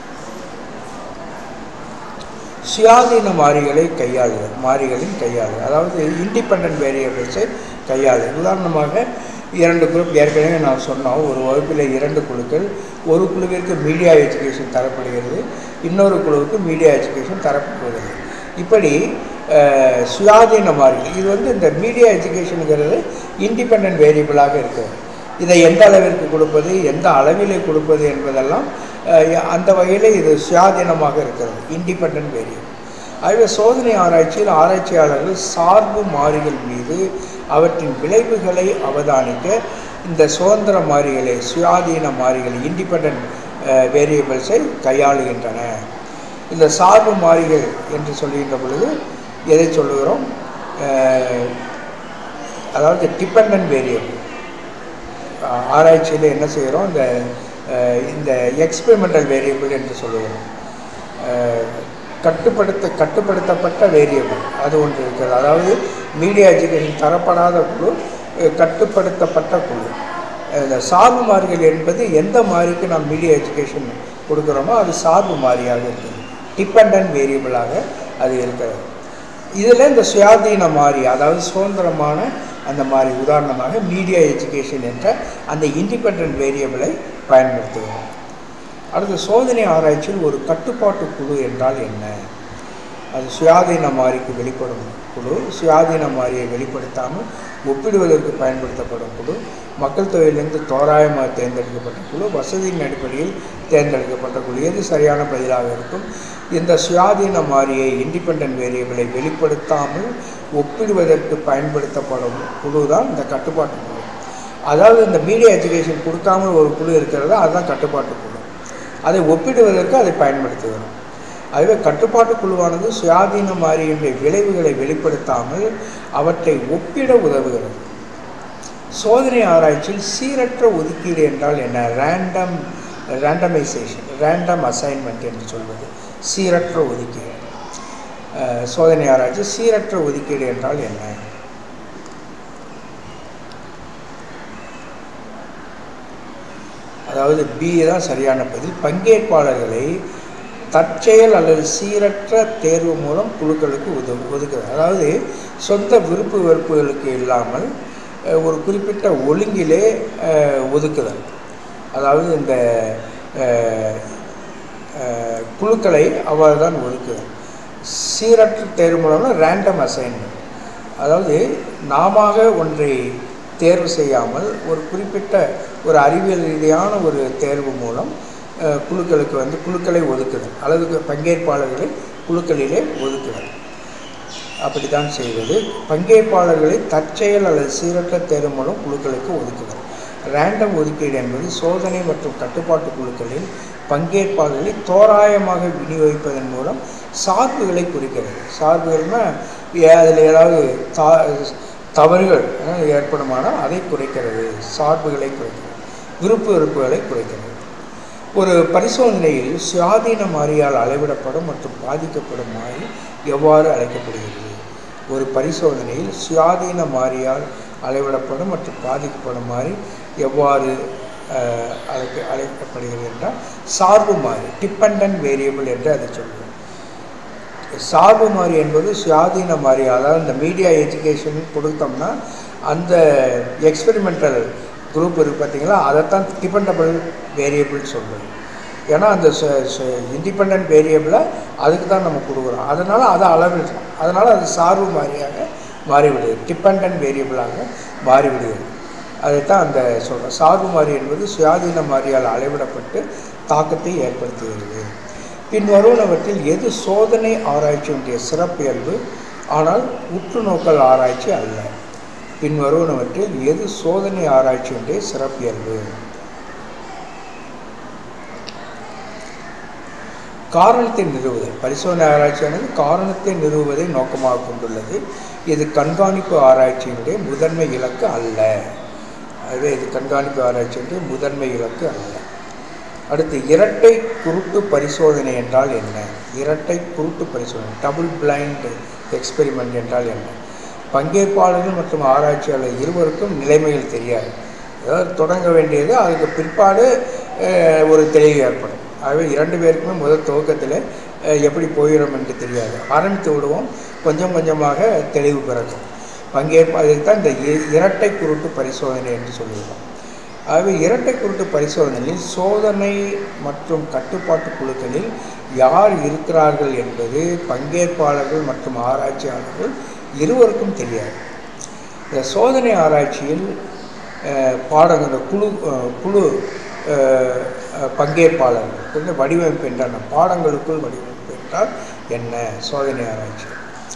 சுயாதீன மாறிகளை கையாளுதல் மாறிகளின் கையாளுதல் அதாவது இண்டிபெண்ட் வேரியபிள்ஸை கையாளுதல் உதாரணமாக இரண்டு குரூப் ஏற்கனவே நான் சொன்னோம் ஒரு வகுப்பில் இரண்டு குழுக்கள் ஒரு குழுவிற்கு மீடியா எஜுகேஷன் தரப்படுகிறது இன்னொரு குழுவுக்கு மீடியா எஜுகேஷன் தரப்படுவதில்லை இப்படி சுயாதீன மாறிகள் இது வந்து இந்த மீடியா எஜுகேஷனுங்கிறது இண்டிபெண்ட் வேரியபிளாக இருக்கிறது இதை எந்த அளவிற்கு கொடுப்பது எந்த அளவிலே கொடுப்பது என்பதெல்லாம் அந்த வகையில் இது சுயாதீனமாக இருக்கிறது இண்டிபெண்ட் வேரியபிள் ஆகவே சோதனை ஆராய்ச்சியில் ஆராய்ச்சியாளர்கள் சார்பு மாறிகள் மீது அவற்றின் விளைவுகளை அவதானிக்க இந்த சுதந்திர மாறிகளை சுயாதீன மாறிகளை இண்டிபெண்ட் வேரியபிள்ஸை கையாளுகின்றன இந்த சார்பு மாறிகள் என்று சொல்லுகின்ற பொழுது எதை சொல்லுகிறோம் அதாவது டிபெண்ட் வேரியபிள் ஆராய்ச்சியில் என்ன செய்கிறோம் இந்த இந்த எக்ஸ்பெரிமெண்டல் வேரியபிள் என்று சொல்லுகிறோம் கட்டுப்படுத்த கட்டுப்படுத்தப்பட்ட வேரியபிள் அது ஒன்று இருக்கிறது அதாவது மீடியா எஜுகேஷன் தரப்படாத குழு கட்டுப்படுத்தப்பட்ட குழு இந்த சார்பு மாறிகள் என்பது எந்த மாறிக்கு நாம் மீடியா எஜுகேஷன் கொடுக்குறோமோ அது சார்பு மாறியாக இருக்குது டிபெண்ட் வேரியபிளாக அது இருக்கிறது இதில் இந்த சுயாதீன மாறி அதாவது சுதந்திரமான அந்த மாதிரி உதாரணமாக மீடியா எஜுகேஷன் என்ற அந்த இண்டிபெண்ட் வேரியபிளை பயன்படுத்துகிறோம் அடுத்து சோதனை ஆராய்ச்சியில் ஒரு கட்டுப்பாட்டு குழு என்றால் என்ன அது சுயாதீன மாறிக்கு வெளிப்படும் குழு சுயாதீன மாறியை வெளிப்படுத்தாமல் ஒப்பிடுவதற்கு பயன்படுத்தப்படும் குழு மக்கள் தொகையிலிருந்து தோராயமாக தேர்ந்தெடுக்கப்பட்ட குழு வசதியின் அடிப்படையில் தேர்ந்தெடுக்கப்பட்ட குழு எது சரியான பதிலாக இருக்கும் இந்த சுயாதீன மாறியை இண்டிபெண்ட் வேரியபிளை வெளிப்படுத்தாமல் ஒப்பிடுவதற்கு பயன்படுத்தப்படும் குழு தான் இந்த கட்டுப்பாட்டு குழு அதாவது இந்த மீடியா எஜுகேஷன் கொடுக்காமல் ஒரு குழு இருக்கிறது அதுதான் கட்டுப்பாட்டு குழு அதை ஒப்பிடுவதற்கு அதை பயன்படுத்துகிறோம் அதுவே கட்டுப்பாட்டு குழுவானது சுயாதீன மாறியினுடைய விளைவுகளை வெளிப்படுத்தாமல் அவற்றை ஒப்பிட உதவுகிறது சோதனை ஆராய்ச்சியில் சீரற்ற ஒதுக்கீடு என்றால் என்ன ரேண்டம் ரேண்டமைசேஷன் ரேண்டம் அசைன்மெண்ட் என்று சொல்வது சீரற்ற ஒதுக்கீடு அஹ், சோதனை ஆராய்ச்சி சீரற்ற ஒதுக்கீடு என்றால் என்ன அதாவது பி தான் சரியான பதில் பங்கேற்பாளர்களை தற்செயல் அல்லது சீரற்ற தேர்வு மூலம் குழுக்களுக்கு உத ஒதுக்குது அதாவது சொந்த விருப்பு வெறுப்புகளுக்கு இல்லாமல் அஹ், ஒரு குறிப்பிட்ட ஒழுங்கிலே அஹ், ஒதுக்குதல் அதாவது இந்த அஹ், அஹ், குழுக்களை அவ்வாறு தான் ஒதுக்குதல் சீரற்ற தேர்வு மூலம்னா ரேண்டம் அசைன்மெண்ட் அதாவது நாம ஒன்றை தேர்வு செய்யாமல் ஒரு குறிப்பிட்ட ஒரு அறிவியல் ரீதியான ஒரு தேர்வு மூலம் அஹ், குழுக்களுக்கு வந்து குழுக்களை ஒதுக்குதல் அல்லது பங்கேற்பாளர்களை குழுக்களிலே ஒதுக்குதல் அப்படித்தான் செய்வது பங்கேற்பாளர்களை தற்செயல் அல்லது சீரற்ற தேர்வு மூலம் குழுக்களுக்கு ஒதுக்குதல் ரேண்டம் ஒதுக்கீடு என்பது சோதனை மற்றும் கட்டுப்பாட்டு குழுக்களில் பங்கேற்பாளர்களை தோராயமாக விநியோகிப்பதன் மூலம் சார்புகளை குறிக்கிறது சார்புகள்னா அதில் ஏதாவது தா தவறுகள் அஹ், ஏற்படுமானால் அதை குறைக்கிறது சார்புகளை குறைக்கிறது விருப்பு வெறுப்புகளை குறைக்கிறது ஒரு பரிசோதனையில் சுயாதீன மாறியால் அளவிடப்படும் மற்றும் பாதிக்கப்படும் மாறி எவ்வாறு அழைக்கப்படுகிறது ஒரு பரிசோதனையில் சுயாதீன மாறியால் அளவிடப்படும் மற்றும் பாதிக்கப்படும் மாறி எவ்வாறு அஹ், அழைக்க அழைக்கப்படுகிறது என்றால் சார்பு மாறி டிபெண்டன்ட் வேரியபிள் என்று அதை சொல்கிறோம் சார்பு மாறி என்பது சுயாதீன மாறி அதாவது இந்த மீடியா எஜுகேஷன் கொடுத்தோம்னா அந்த எக்ஸ்பெரிமெண்டல் குரூப் இருக்கு பார்த்தீங்களா அதைத்தான் டிபெண்டபிள் வேரியபிள் சொல்கிறது ஏன்னா அந்த இண்டிபெண்ட் வேரியபிளை அதுக்கு தான் நம்ம கொடுக்குறோம் அதனால் அதை அளவிடுறோம் அதனால் அது சார்பு மாறியாக மாறிவிடுது டிபெண்ட் வேரியபிளாக மாறிவிடுகிறது அதைத்தான் அந்த சொல்கிறோம் சார்பு மாறி என்பது சுயாதீன மாறியால் அளவிடப்பட்டு தாக்கத்தை ஏற்படுத்துகிறது பின் வருவனவற்றில் எது சோதனை ஆராய்ச்சியினுடைய சிறப்பியல்பு ஆனால் உற்று நோக்கல் ஆராய்ச்சி அல்ல பின் வருவனவற்றில் எது சோதனை ஆராய்ச்சியினுடைய சிறப்பியல்பு காரணத்தை நிறுவுதல் பரிசோதனை ஆராய்ச்சியானது காரணத்தை நிறுவுவதை நோக்கமாக கொண்டுள்ளது இது கண்காணிப்பு ஆராய்ச்சியினுடைய முதன்மை இலக்கு அல்ல அதுவே இது கண்காணிப்பு ஆராய்ச்சியினுடைய முதன்மை இலக்கு அல்ல அடுத்து இரட்டை குருட்டு பரிசோதனை என்றால் என்ன இரட்டை குருட்டு பரிசோதனை டபுள் பிளைண்ட் எக்ஸ்பெரிமெண்ட் என்றால் என்ன பங்கேற்பாளர்கள் மற்றும் ஆராய்ச்சியாளர் இருவருக்கும் நிலைமைகள் தெரியாது அதாவது தொடங்க வேண்டியது அதுக்கு பிற்பாடு அஹ், ஒரு தெளிவு ஏற்படும் ஆகவே இரண்டு பேருக்குமே முதல் துவக்கத்தில் அஹ், எப்படி போகிறோம் என்று தெரியாது ஆரம்பித்து விடுவோம் கொஞ்சம் கொஞ்சமாக தெளிவு பிறக்கும் பங்கேற்பு அதுக்கு தான் இந்த இ- இரட்டை குருட்டு பரிசோதனை என்று சொல்லுவோம் ஆகவே இரட்டை குருட்டு பரிசோதனையில் சோதனை மற்றும் கட்டுப்பாட்டு குழுக்களில் யார் இருக்கிறார்கள் என்பது பங்கேற்பாளர்கள் மற்றும் ஆராய்ச்சியாளர்கள் இருவருக்கும் தெரியாது இந்த சோதனை ஆராய்ச்சியில் அஹ், பாடங்கள் இந்த குழு அஹ், குழு அஹ், அஹ், பங்கேற்பாளர்கள் வந்து வடிவமைப்பு என்றால் பாடங்களுக்குள் வடிவமைப்பு என்றால் என்ன சோதனை ஆராய்ச்சி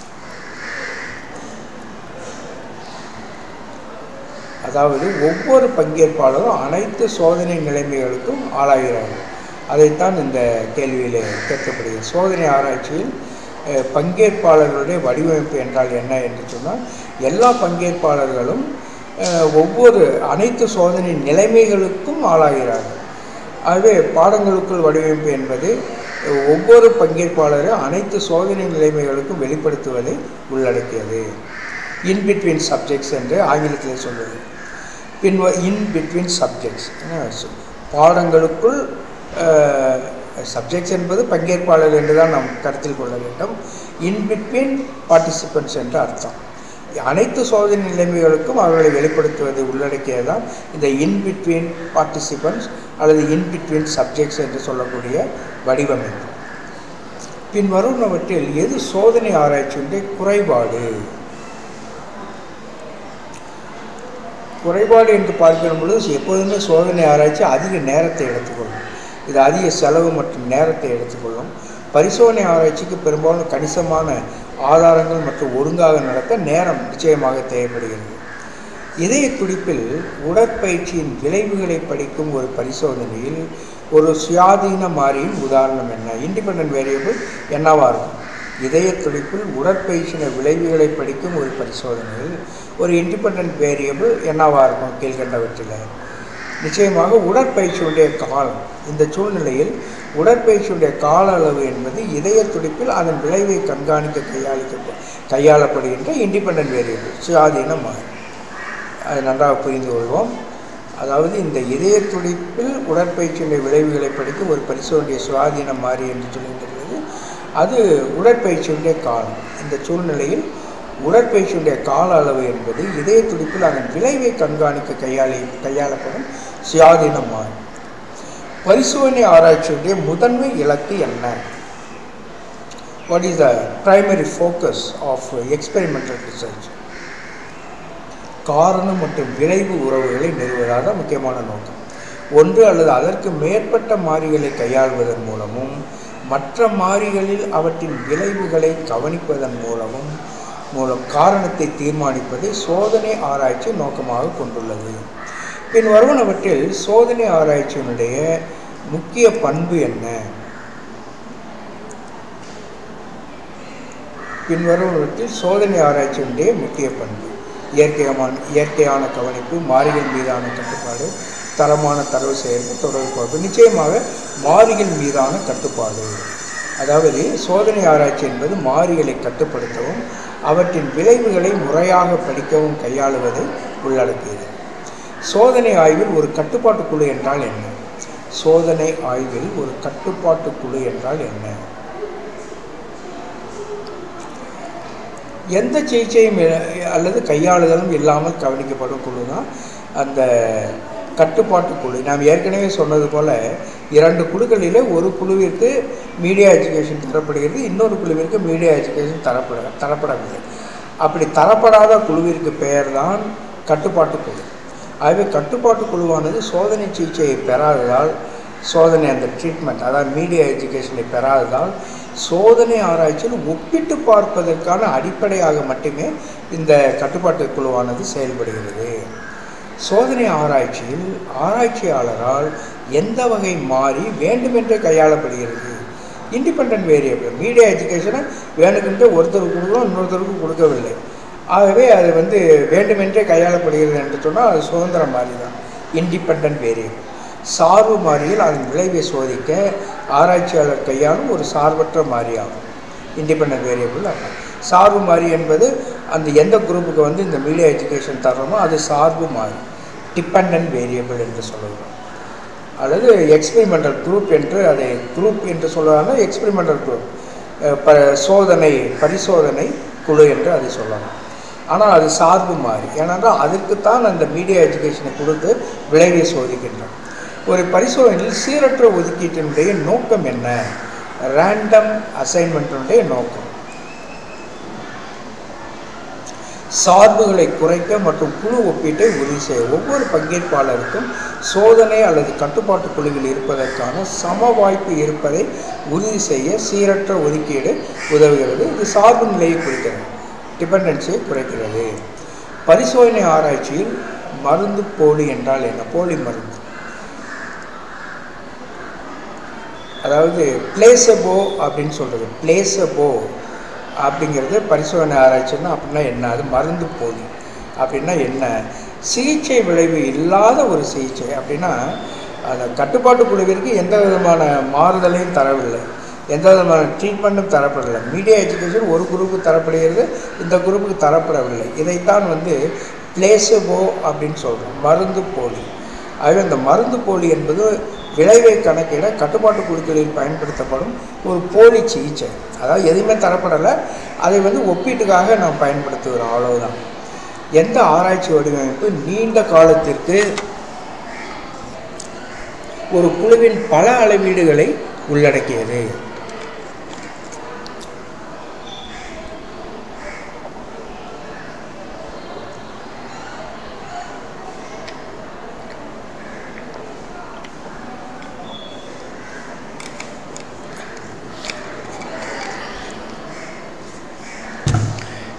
அதாவது ஒவ்வொரு பங்கேற்பாளரும் அனைத்து சோதனை நிலைமைகளுக்கும் ஆளாகிறார்கள் அதைத்தான் இந்த கேள்வியில் கேட்கப்படுகிறது சோதனை ஆராய்ச்சியில் அஹ், பங்கேற்பாளர்களுடைய வடிவமைப்பு என்றால் என்ன என்று சொன்னால் எல்லா பங்கேற்பாளர்களும் அஹ், ஒவ்வொரு அனைத்து சோதனை நிலைமைகளுக்கும் ஆளாகிறார்கள் ஆகவே பாடங்களுக்குள் வடிவமைப்பு என்பது அஹ், ஒவ்வொரு பங்கேற்பாளரும் அனைத்து சோதனை நிலைமைகளுக்கும் வெளிப்படுத்துவதை உள்ளடக்கியது இன் பிட்வீன் சப்ஜெக்ட்ஸ் என்று ஆங்கிலத்தில் சொல்வது பின் இன் பிட்வீன் சப்ஜெக்ட்ஸ் பாடங்களுக்குள் சப்ஜெக்ட்ஸ் என்பது பங்கேற்பாளர் என்று தான் நாம் கருத்தில் கொள்ள வேண்டும் இன் பிட்வீன் பார்ட்டிசிபெண்ட்ஸ் என்று அர்த்தம் அனைத்து சோதனை நிலைமைகளுக்கும் அவர்களை வெளிப்படுத்துவது உள்ளடக்கியதுதான் இந்த இன் பிட்வீன் பார்ட்டிசிபெண்ட்ஸ் அல்லது இன் பிட்வீன் சப்ஜெக்ட்ஸ் என்று சொல்லக்கூடிய வடிவமைப்பு பின் வருவனவற்றில் எது சோதனை ஆராய்ச்சியுடைய குறைபாடு குறைபாடு என்று பார்க்கிற பொழுது எப்போதுமே சோதனை ஆராய்ச்சி அதிக நேரத்தை எடுத்துக்கொள்ளும் இது அதிக செலவு மற்றும் நேரத்தை எடுத்துக்கொள்ளும் பரிசோதனை ஆராய்ச்சிக்கு பெரும்பாலும் கணிசமான ஆதாரங்கள் மற்றும் ஒழுங்காக நடத்த நேரம் நிச்சயமாக தேவைப்படுகிறது இதய துடிப்பில் உடற்பயிற்சியின் விளைவுகளை படிக்கும் ஒரு பரிசோதனையில் ஒரு சுயாதீன மாறியின் உதாரணம் என்ன இண்டிபெண்ட் வேரியபிள் என்னவா இருக்கும் இதய துடிப்பில் உடற்பயிற்சியின் விளைவுகளை படிக்கும் ஒரு பரிசோதனையில் ஒரு இண்டிபெண்ட் வேரியபிள் என்னவா இருக்கும் கீழ்கண்டவற்றில் நிச்சயமாக உடற்பயிற்சியுடைய காலம் இந்த சூழ்நிலையில் உடற்பயிற்சியுடைய கால அளவு என்பது இதய துடிப்பில் அதன் விளைவை கண்காணிக்க கையாளிக்க கையாளப்படுகின்ற இண்டிபெண்ட் வேரியபிள் சுயாதீன மாறி அதை நன்றாக புரிந்து கொள்வோம் அதாவது இந்த இதய துடிப்பில் உடற்பயிற்சியுடைய விளைவுகளை படிக்க ஒரு பரிசோதனைய சுவாதீனம் மாறி என்று சொல்கின்றது அது உடற்பயிற்சியுடைய காலம் இந்த சூழ்நிலையில் உடற்பயிற்சியுடைய கால அளவு என்பது இதய துடிப்பில் அதன் விளைவை கண்காணிக்க கையாளி கையாளப்படும் சுயாதீனம் மாறி பரிசோதனை ஆராய்ச்சியுடைய முதன்மை இலக்கு என்ன what is the primary focus of experimental research காரணம் மற்றும் விளைவு உறவுகளை நிறுவுவதாக முக்கியமான நோக்கம் ஒன்று அல்லது அதற்கு மேற்பட்ட மாறிகளை கையாள்வதன் மூலமும் மற்ற மாறிகளில் அவற்றின் விளைவுகளை கவனிப்பதன் மூலமும் மூலம் காரணத்தை தீர்மானிப்பதை சோதனை ஆராய்ச்சி நோக்கமாக கொண்டுள்ளது பின் வருவனவற்றில் சோதனை ஆராய்ச்சியினுடைய முக்கிய பண்பு என்ன பின்வருவனவற்றில் சோதனை ஆராய்ச்சியினுடைய முக்கிய பண்பு இயற்கையான இயற்கையான கவனிப்பு மாறிகள் மீதான கட்டுப்பாடு தரமான தரவு செயல்பு தொடர்பு நிச்சயமாக மாறிகள் மீதான கட்டுப்பாடு அதாவது சோதனை ஆராய்ச்சி என்பது மாறிகளை கட்டுப்படுத்தவும் அவற்றின் விளைவுகளை முறையாக படிக்கவும் கையாளுவதை உள்ளடக்கியது சோதனை ஆய்வில் ஒரு கட்டுப்பாட்டு குழு என்றால் என்ன சோதனை ஆய்வில் ஒரு கட்டுப்பாட்டு குழு என்றால் என்ன எந்த சிகிச்சையும் அல்லது கையாளுதலும் இல்லாமல் கவனிக்கப்படும் குழு தான் அந்த கட்டுப்பாட்டு குழு நாம் ஏற்கனவே சொன்னது போல் இரண்டு குழுக்களில் ஒரு குழுவிற்கு மீடியா எஜுகேஷன் தரப்படுகிறது இன்னொரு குழுவிற்கு மீடியா எஜுகேஷன் தரப்பட தரப்படவில்லை அப்படி தரப்படாத குழுவிற்கு பெயர் தான் கட்டுப்பாட்டு குழு ஆகவே கட்டுப்பாட்டு குழுவானது சோதனை சிகிச்சையை பெறாததால் சோதனை அந்த ட்ரீட்மெண்ட் அதாவது மீடியா எஜுகேஷனை பெறாததால் சோதனை ஆராய்ச்சியில் ஒப்பிட்டு பார்ப்பதற்கான அடிப்படையாக மட்டுமே இந்த கட்டுப்பாட்டு குழுவானது செயல்படுகிறது சோதனை ஆராய்ச்சியில் ஆராய்ச்சியாளரால் எந்த வகை மாறி வேண்டுமென்றே கையாளப்படுகிறது இண்டிபெண்ட் வேரியபிள் மீடியா எஜுகேஷனை வேணுமென்றே ஒருத்தருக்கு கொடுக்குறோம் இன்னொருத்தருக்கு கொடுக்கவில்லை ஆகவே அது வந்து வேண்டுமென்றே கையாளப்படுகிறது என்று சொன்னால் அது சுதந்திர மாறி தான் இண்டிபெண்ட் வேரியபிள் சார்பு மாறியில் அதன் விளைவை சோதிக்க ஆராய்ச்சியாளர் கையாளும் ஒரு சார்பற்ற மாறியாகும் இண்டிபெண்ட் வேரியபிள் அதான் சார்பு மாறி என்பது அந்த எந்த குரூப்புக்கு வந்து இந்த மீடியா எஜுகேஷன் தர்றோமோ அது சார்பு மாறி டிபெண்ட் வேரியபிள் என்று சொல்லுவோம் அல்லது எக்ஸ்பெரிமெண்டல் குரூப் என்று அதை குரூப் என்று சொல்லுவாங்க எக்ஸ்பெரிமெண்டல் குரூப் ப சோதனை பரிசோதனை குழு என்று அதை சொல்லலாம் ஆனால் அது சார்பு மாறி ஏனென்றால் அதற்குத்தான் அந்த மீடியா எஜுகேஷனை கொடுத்து விளைவை சோதிக்கின்றோம் ஒரு பரிசோதனையில் சீரற்ற ஒதுக்கீட்டினுடைய நோக்கம் என்ன ரேண்டம் அசைன்மெண்ட்டினுடைய நோக்கம் சார்புகளை குறைக்க மற்றும் குழு ஒப்பீட்டை உறுதி செய்ய ஒவ்வொரு பங்கேற்பாளருக்கும் சோதனை அல்லது கட்டுப்பாட்டு குழுவில் இருப்பதற்கான சம வாய்ப்பு இருப்பதை உறுதி செய்ய சீரற்ற ஒதுக்கீடு உதவுகிறது இது சார்பு நிலையை குறிக்கிறது டிபெண்டன்சியை குறைக்கிறது பரிசோதனை ஆராய்ச்சியில் மருந்து போலி என்றால் என்ன போலி மருந்து அதாவது பிளேசபோ அப்படின்னு சொல்கிறது பிளேசபோ அப்படிங்கிறது பரிசோதனை ஆராய்ச்சின்னா அப்படின்னா என்ன அது மருந்து போலி அப்படின்னா என்ன சிகிச்சை விளைவு இல்லாத ஒரு சிகிச்சை அப்படின்னா அந்த கட்டுப்பாட்டு குழுவிற்கு எந்த விதமான மாறுதலையும் தரவில்லை எந்த விதமான ட்ரீட்மெண்ட்டும் தரப்படவில்லை மீடியா எஜுகேஷன் ஒரு குரூப்புக்கு தரப்படுகிறது இந்த குரூப்புக்கு தரப்படவில்லை இதைத்தான் வந்து பிளேசபோ அப்படின்னு சொல்கிறோம் மருந்து போலி ஆகவே இந்த மருந்து போலி என்பது விளைவை கணக்கிட கட்டுப்பாட்டு குழுக்களில் பயன்படுத்தப்படும் ஒரு போலி சிகிச்சை அதாவது எதுவுமே தரப்படலை அதை வந்து ஒப்பீட்டுக்காக நாம் பயன்படுத்துகிறோம் அவ்வளவுதான் எந்த ஆராய்ச்சி வடிவமைப்பு நீண்ட காலத்திற்கு ஒரு குழுவின் பல அளவீடுகளை உள்ளடக்கியது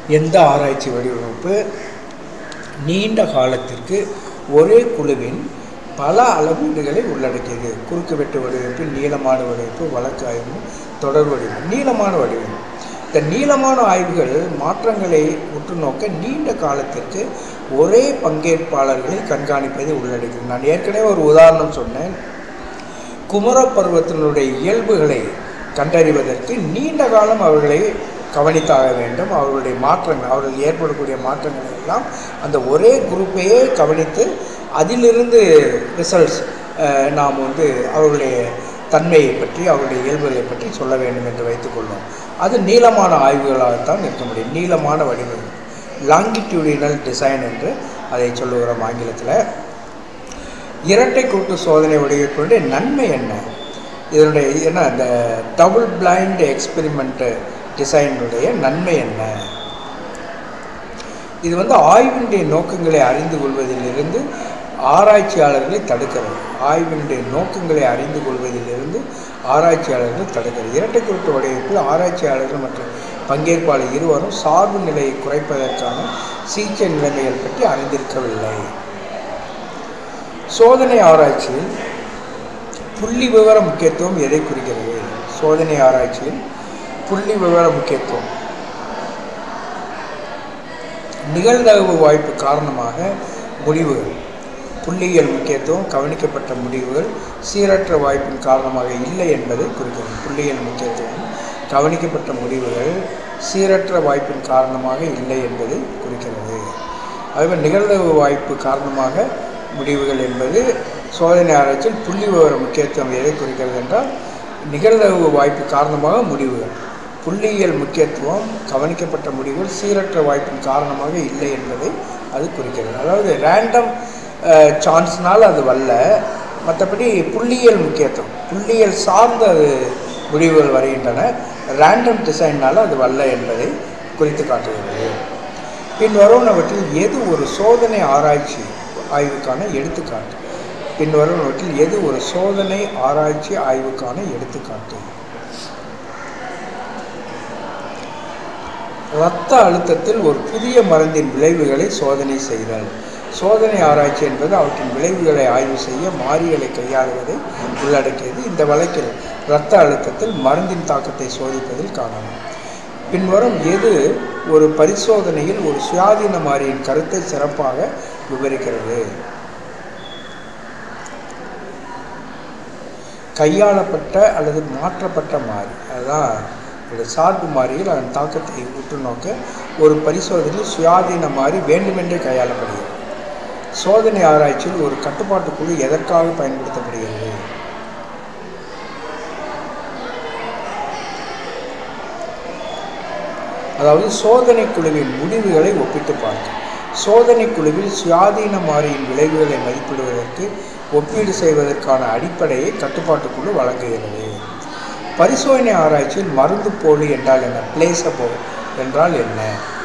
எந்த ஆராய்ச்சி வடிவமைப்பு நீண்ட காலத்திற்கு ஒரே குழுவின் பல அளவீடுகளை உள்ளடக்கியது குறுக்கு வெட்டு வடிவமைப்பு நீளமான வடிவமைப்பு வழக்கு ஆய்வு தொடர் வடிவமைப்பு நீளமான வடிவமைப்பு இந்த நீளமான ஆய்வுகள் மாற்றங்களை உற்று நோக்க நீண்ட காலத்திற்கு ஒரே பங்கேற்பாளர்களை கண்காணிப்பதை உள்ளடக்கியது நான் ஏற்கனவே ஒரு உதாரணம் சொன்னேன் குமர பருவத்தினுடைய இயல்புகளை கண்டறிவதற்கு நீண்ட காலம் அவர்களை கவனித்தாக வேண்டும் அவர்களுடைய மாற்றங்கள் அவர்கள் ஏற்படக்கூடிய மாற்றங்களை எல்லாம் அந்த ஒரே குரூப்பையே கவனித்து அதிலிருந்து ரிசல்ட்ஸ் நாம் வந்து அவர்களுடைய தன்மையை பற்றி அவருடைய இயல்புகளை பற்றி சொல்ல வேண்டும் என்று வைத்துக்கொள்வோம் அது நீளமான ஆய்வுகளாகத்தான் இருக்க முடியும் நீளமான வடிவமைப்பு லாங்கிடியூடினல் டிசைன் என்று அதை சொல்லுகிறோம் ஆங்கிலத்தில் இரட்டை கூட்டு சோதனை வடிவமைப்பினுடைய நன்மை என்ன இதனுடைய என்ன இந்த டபுள் பிளைண்ட் எக்ஸ்பெரிமெண்ட் டிசைனுடைய நன்மை என்ன இது வந்து ஆய்வினுடைய நோக்கங்களை அறிந்து கொள்வதிலிருந்து ஆராய்ச்சியாளர்களை தடுக்கிறது ஆய்வினுடைய நோக்கங்களை அறிந்து கொள்வதிலிருந்து ஆராய்ச்சியாளர்களை தடுக்கிறது இரட்டை குருட்டு வடிவமைப்பில் ஆராய்ச்சியாளர்கள் மற்றும் பங்கேற்பாளர் இருவரும் சார்பு நிலையை குறைப்பதற்கான சிகிச்சை நிலைமைகள் பற்றி அறிந்திருக்கவில்லை சோதனை ஆராய்ச்சியில் புள்ளி விவர முக்கியத்துவம் எதை குறிக்கிறது சோதனை ஆராய்ச்சியில் புள்ளி விவர முக்கியத்துவம் நிகழ்தகவு வாய்ப்பு காரணமாக முடிவுகள் புள்ளியியல் முக்கியத்துவம் கவனிக்கப்பட்ட முடிவுகள் சீரற்ற வாய்ப்பின் காரணமாக இல்லை என்பதை குறிக்கிறது புள்ளியியல் முக்கியத்துவம் கவனிக்கப்பட்ட முடிவுகள் சீரற்ற வாய்ப்பின் காரணமாக இல்லை என்பதை குறிக்கிறது அதுபோல் நிகழ்தகவு வாய்ப்பு காரணமாக முடிவுகள் என்பது சோதனை ஆராய்ச்சியில் புள்ளி விவர முக்கியத்துவம் எதை குறிக்கிறது என்றால் நிகழ்தகவு வாய்ப்பு காரணமாக முடிவுகள் புள்ளியியல் முக்கியத்துவம் கவனிக்கப்பட்ட முடிவுகள் சீரற்ற வாய்ப்பின் காரணமாக இல்லை என்பதை அது குறிக்கிறது அதாவது ரேண்டம் சான்ஸ்னால் அது வல்ல மற்றபடி புள்ளியியல் முக்கியத்துவம் புள்ளியியல் சார்ந்த அது முடிவுகள் வருகின்றன ரேண்டம் டிசைனால் அது வல்ல என்பதை குறித்து காட்டுகிறது பின்வருவனவற்றில் எது ஒரு சோதனை ஆராய்ச்சி ஆய்வுக்கான எடுத்துக்காட்டு பின்வருவனவற்றில் எது ஒரு சோதனை ஆராய்ச்சி ஆய்வுக்கான எடுத்துக்காட்டு இரத்த அழுத்தத்தில் ஒரு புதிய மருந்தின் விளைவுகளை சோதனை செய்தல் சோதனை ஆராய்ச்சி என்பது அவற்றின் விளைவுகளை ஆய்வு செய்ய மாறிகளை கையாளுவதை உள்ளடக்கியது இந்த வழக்கில் இரத்த அழுத்தத்தில் மருந்தின் தாக்கத்தை சோதிப்பதில் காணலாம் பின்வரும் எது ஒரு பரிசோதனையில் ஒரு சுயாதீன மாறியின் கருத்தை சிறப்பாக விவரிக்கிறது கையாளப்பட்ட அல்லது மாற்றப்பட்ட மாறி அதுதான் இந்த சார்பு மாறியில் அதன் தாக்கத்தை உற்று நோக்க ஒரு பரிசோதனை சுயாதீன மாறி வேண்டுமென்றே கையாளப்படுகிறது சோதனை ஆராய்ச்சியில் ஒரு கட்டுப்பாட்டு குழு எதற்காக பயன்படுத்தப்படுகிறது அதாவது சோதனை குழுவின் முடிவுகளை ஒப்பிட்டு பார்க்க சோதனை குழுவில் சுயாதீன மாறியின் விளைவுகளை மதிப்பிடுவதற்கு ஒப்பீடு செய்வதற்கான அடிப்படையை கட்டுப்பாட்டு குழு வழங்குகிறது பரிசோதனை ஆராய்ச்சியில் மருந்து போலி என்றால் என்ன பிளேசபோ என்றால் என்ன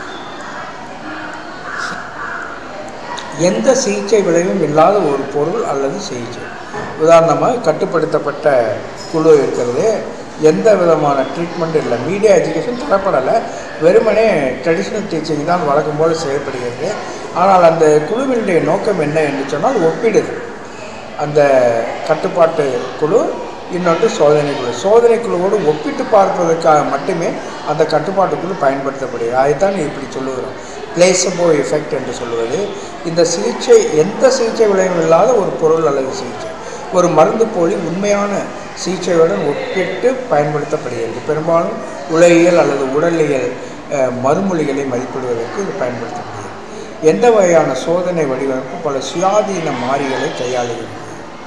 எந்த சிகிச்சை விளைவும் இல்லாத ஒரு பொருள் அல்லது சிகிச்சை உதாரணமாக கட்டுப்படுத்தப்பட்ட குழு இருக்கிறது எந்த விதமான ட்ரீட்மெண்ட் இல்லை மீடியா எஜுகேஷன் தரப்படலை வெறுமனே ட்ரெடிஷ்னல் டீச்சிங் தான் வழக்கம் போல் செய்யப்படுகிறது ஆனால் அந்த குழுவினுடைய நோக்கம் என்ன என்று சொன்னால் ஒப்பிடுது அந்த கட்டுப்பாட்டு குழு இன்னொன்று சோதனை குழு சோதனை குழுவோடு ஒப்பிட்டு பார்ப்பதற்காக மட்டுமே அந்த கட்டுப்பாட்டு குழு பயன்படுத்தப்படுகிறது அதைத்தான் இப்படி சொல்லுகிறோம் பிளேசபோ எஃபெக்ட் என்று சொல்லுவது இந்த சிகிச்சை எந்த சிகிச்சை விளைவும் இல்லாத ஒரு பொருள் அல்லது சிகிச்சை ஒரு மருந்து போலி உண்மையான சிகிச்சையுடன் ஒப்பிட்டு பயன்படுத்தப்படுகிறது பெரும்பாலும் உலகியல் அல்லது உடலியல் மறுமொழிகளை மதிப்பிடுவதற்கு இது பயன்படுத்தப்படுகிறது எந்த வகையான சோதனை வடிவமைப்பு பல சுயாதீன மாறிகளை கையாளுகிறது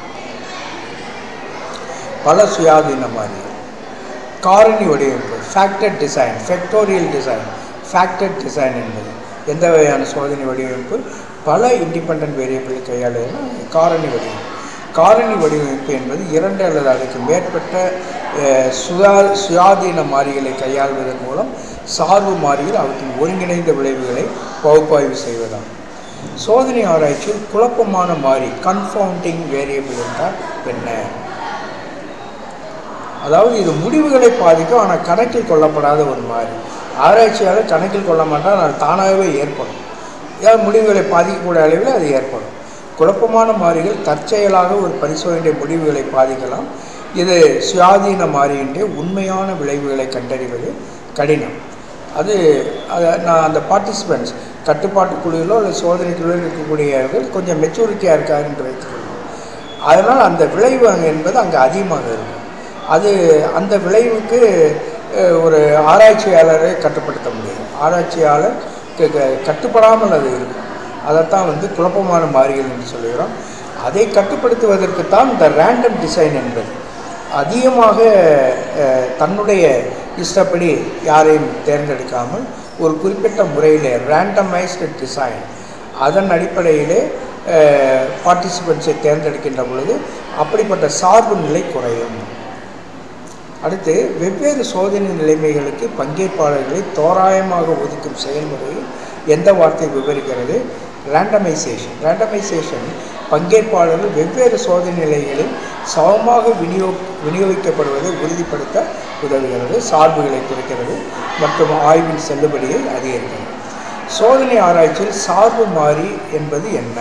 பல சுயாதீன மாறிகள் காரணி வடிவமைப்பு factor design factorial design factor design என்பது எந்த வகையான சோதனை வடிவமைப்பு பல இண்டிபெண்ட் வேரியபிளை கையாளுதுன்னா காரணி வடிவமைப்பு காரணி வடிவமைப்பு என்பது இரண்டு அல்லது அதுக்கு மேற்பட்ட சுயா சுயாதீன மாறிகளை கையாள்வதன் மூலம் சார்பு மாறிகள் அவற்றின் ஒருங்கிணைந்த விளைவுகளை பகுப்பாய்வு செய்வதாகும் சோதனை ஆராய்ச்சியில் குழப்பமான மாறி கன்ஃபவுண்டிங் வேரியபிள் என்றால் என்ன அதாவது இது முடிவுகளை பாதிக்கும் ஆனால் கணக்கில் கொள்ளப்படாத ஒரு மாறி ஆராய்ச்சியாளர் கணக்கில் கொள்ள மாட்டால் அது தானாகவே ஏற்படும் ஏன் முடிவுகளை பாதிக்கக்கூடிய அளவில் அது ஏற்படும் குழப்பமான மாறிகள் தற்செயலாக ஒரு பரிசோதனை முடிவுகளை பாதிக்கலாம் இது சுயாதீன மாறியின்றி உண்மையான விளைவுகளை கண்டறிவது கடினம் அது அதை நான் அந்த பார்ட்டிசிபெண்ட்ஸ் கட்டுப்பாட்டு குழுவிலோ அல்லது சோதனை குழுவில் இருக்கக்கூடியவர்கள் கொஞ்சம் மெச்சூரிட்டியாக இருக்காரு என்று வைத்துக்கொள்வோம் அதனால் அந்த விளைவு அங்கே என்பது அங்கே அதிகமாக இருக்கும் அது அந்த விளைவுக்கு அஹ், ஒரு ஆராய்ச்சியாளரை கட்டுப்படுத்த முடியும் ஆராய்ச்சியாளர் க- க- கட்டுப்படாமல் அது இருக்கும் அதைத்தான் வந்து குழப்பமான மாறிகள் என்று சொல்லுகிறோம் அதை கட்டுப்படுத்துவதற்குத்தான் இந்த ரேண்டம் டிசைன் என்பது அதிகமாக அஹ், தன்னுடைய இஷ்டப்படி யாரையும் தேர்ந்தெடுக்காமல் ஒரு குறிப்பிட்ட முறையில் ரேண்டமைஸ்டு டிசைன் அதன் அடிப்படையிலே பார்ட்டிசிபெண்ட்ஸை தேர்ந்தெடுக்கின்ற பொழுது அப்படிப்பட்ட சார்பு நிலை குறையும் அடுத்து வெவ்வேறு சோதனை நிலைமைகளுக்கு பங்கேற்பாளர்களை தோராயமாக ஒதுக்கும் செயல்முறையை எந்த வார்த்தை விவரிக்கிறது ரேண்டமைசேஷன் ரேண்டமைசேஷன் பங்கேற்பாளர்கள் வெவ்வேறு சோதனை நிலைகளில் சமமாக விநியோ விநியோகிக்கப்படுவதை உறுதிப்படுத்த உதவுகிறது சார்புகளை குறைக்கிறது மற்றும் ஆய்வின் செல்லுபடியை அதிகரிக்கிறது சோதனை ஆராய்ச்சியில் சார்பு மாறி என்பது என்ன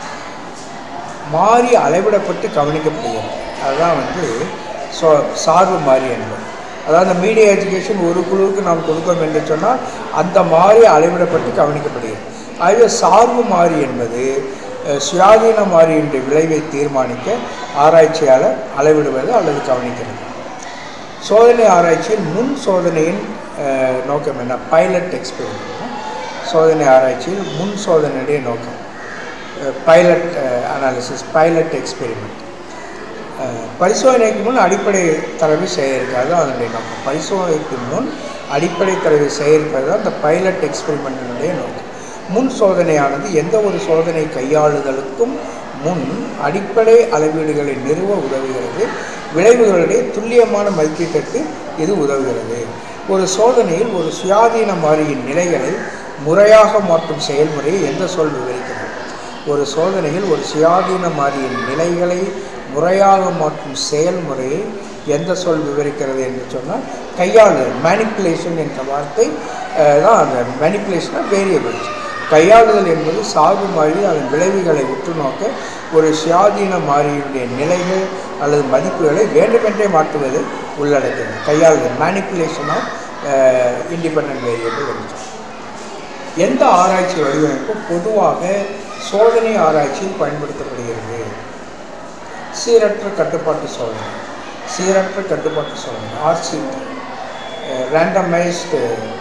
மாறி அளவிடப்பட்டு கவனிக்கப்படுகிறது அதுதான் வந்து சோ சார்பு மாறி என்பது அதாவது மீடியா எஜுகேஷன் ஒரு குழுவுக்கு நாம் கொடுத்தோம் என்று சொன்னால் அந்த மாறி அளவிடப்பட்டு கவனிக்கப்படுகிறது ஆகவே சார்பு மாறி என்பது அஹ், சுயாதீன மாறியின் விளைவை தீர்மானிக்க ஆராய்ச்சியாளர் அளவிடுவது அல்லது கவனிக்கிறது சோதனை ஆராய்ச்சியில் முன் சோதனையின் அஹ், நோக்கம் என்ன பைலட் எக்ஸ்பெரிமெண்ட் சோதனை ஆராய்ச்சியில் முன் சோதனையுடைய நோக்கம் பைலட் அனாலிசிஸ் பைலட் எக்ஸ்பெரிமெண்ட் பரிசோதனைக்கு முன் அடிப்படை தரவு சேகரிக்காது அதனுடைய நோக்கம் பரிசோதனைக்கு முன் அடிப்படை தரவு சேகரிப்பது தான் இந்த பைலட் எக்ஸ்பெரிமெண்ட்டினுடைய நோக்கம் முன் சோதனையானது எந்த ஒரு சோதனை கையாளுதலுக்கும் முன் அடிப்படை அளவீடுகளை நிறுவ உதவுகிறது விளைவுகளுடைய துல்லியமான மதிப்பீட்டிற்கு இது உதவுகிறது ஒரு சோதனையில் ஒரு சுயாதீன மாறியின் நிலைகளை முறையாக மாற்றும் செயல்முறையை எந்த சொல் விவரிக்கிறது ஒரு சோதனையில் ஒரு சுயாதீன மாறியின் நிலைகளை முறையாக மாற்றும் செயல்முறையை எந்த சொல் விவரிக்கிறது என்று சொன்னால் கையாளுதல் மேனிப்புலேஷன் என்ற வார்த்தை அஹ், தான் அந்த மேனிப்புலேஷனாக வேரியபிள்ஸ் கையாளுதல் என்பது சார்பு மாறி அதன் விளைவுகளை உற்று நோக்க ஒரு சுயாதீன மாறியினுடைய நிலைகள் அல்லது மதிப்புகளை வேண்டுமென்றே மாற்றுவது உள்ளடக்கியது கையாளுதல் மேனிப்புலேஷன் ஆஃப் இண்டிபெண்ட் வேரியபிள் என்று சொல்றோம். எந்த ஆராய்ச்சி வடிவமைப்பு பொதுவாக சோதனை ஆராய்ச்சியில் பயன்படுத்தப்படுகிறது சீரற்ற கட்டுப்பாட்டு சோதனை சீரற்ற கட்டுப்பாட்டு சோதனை ஆர்சிடி ரேண்டமைஸ்டு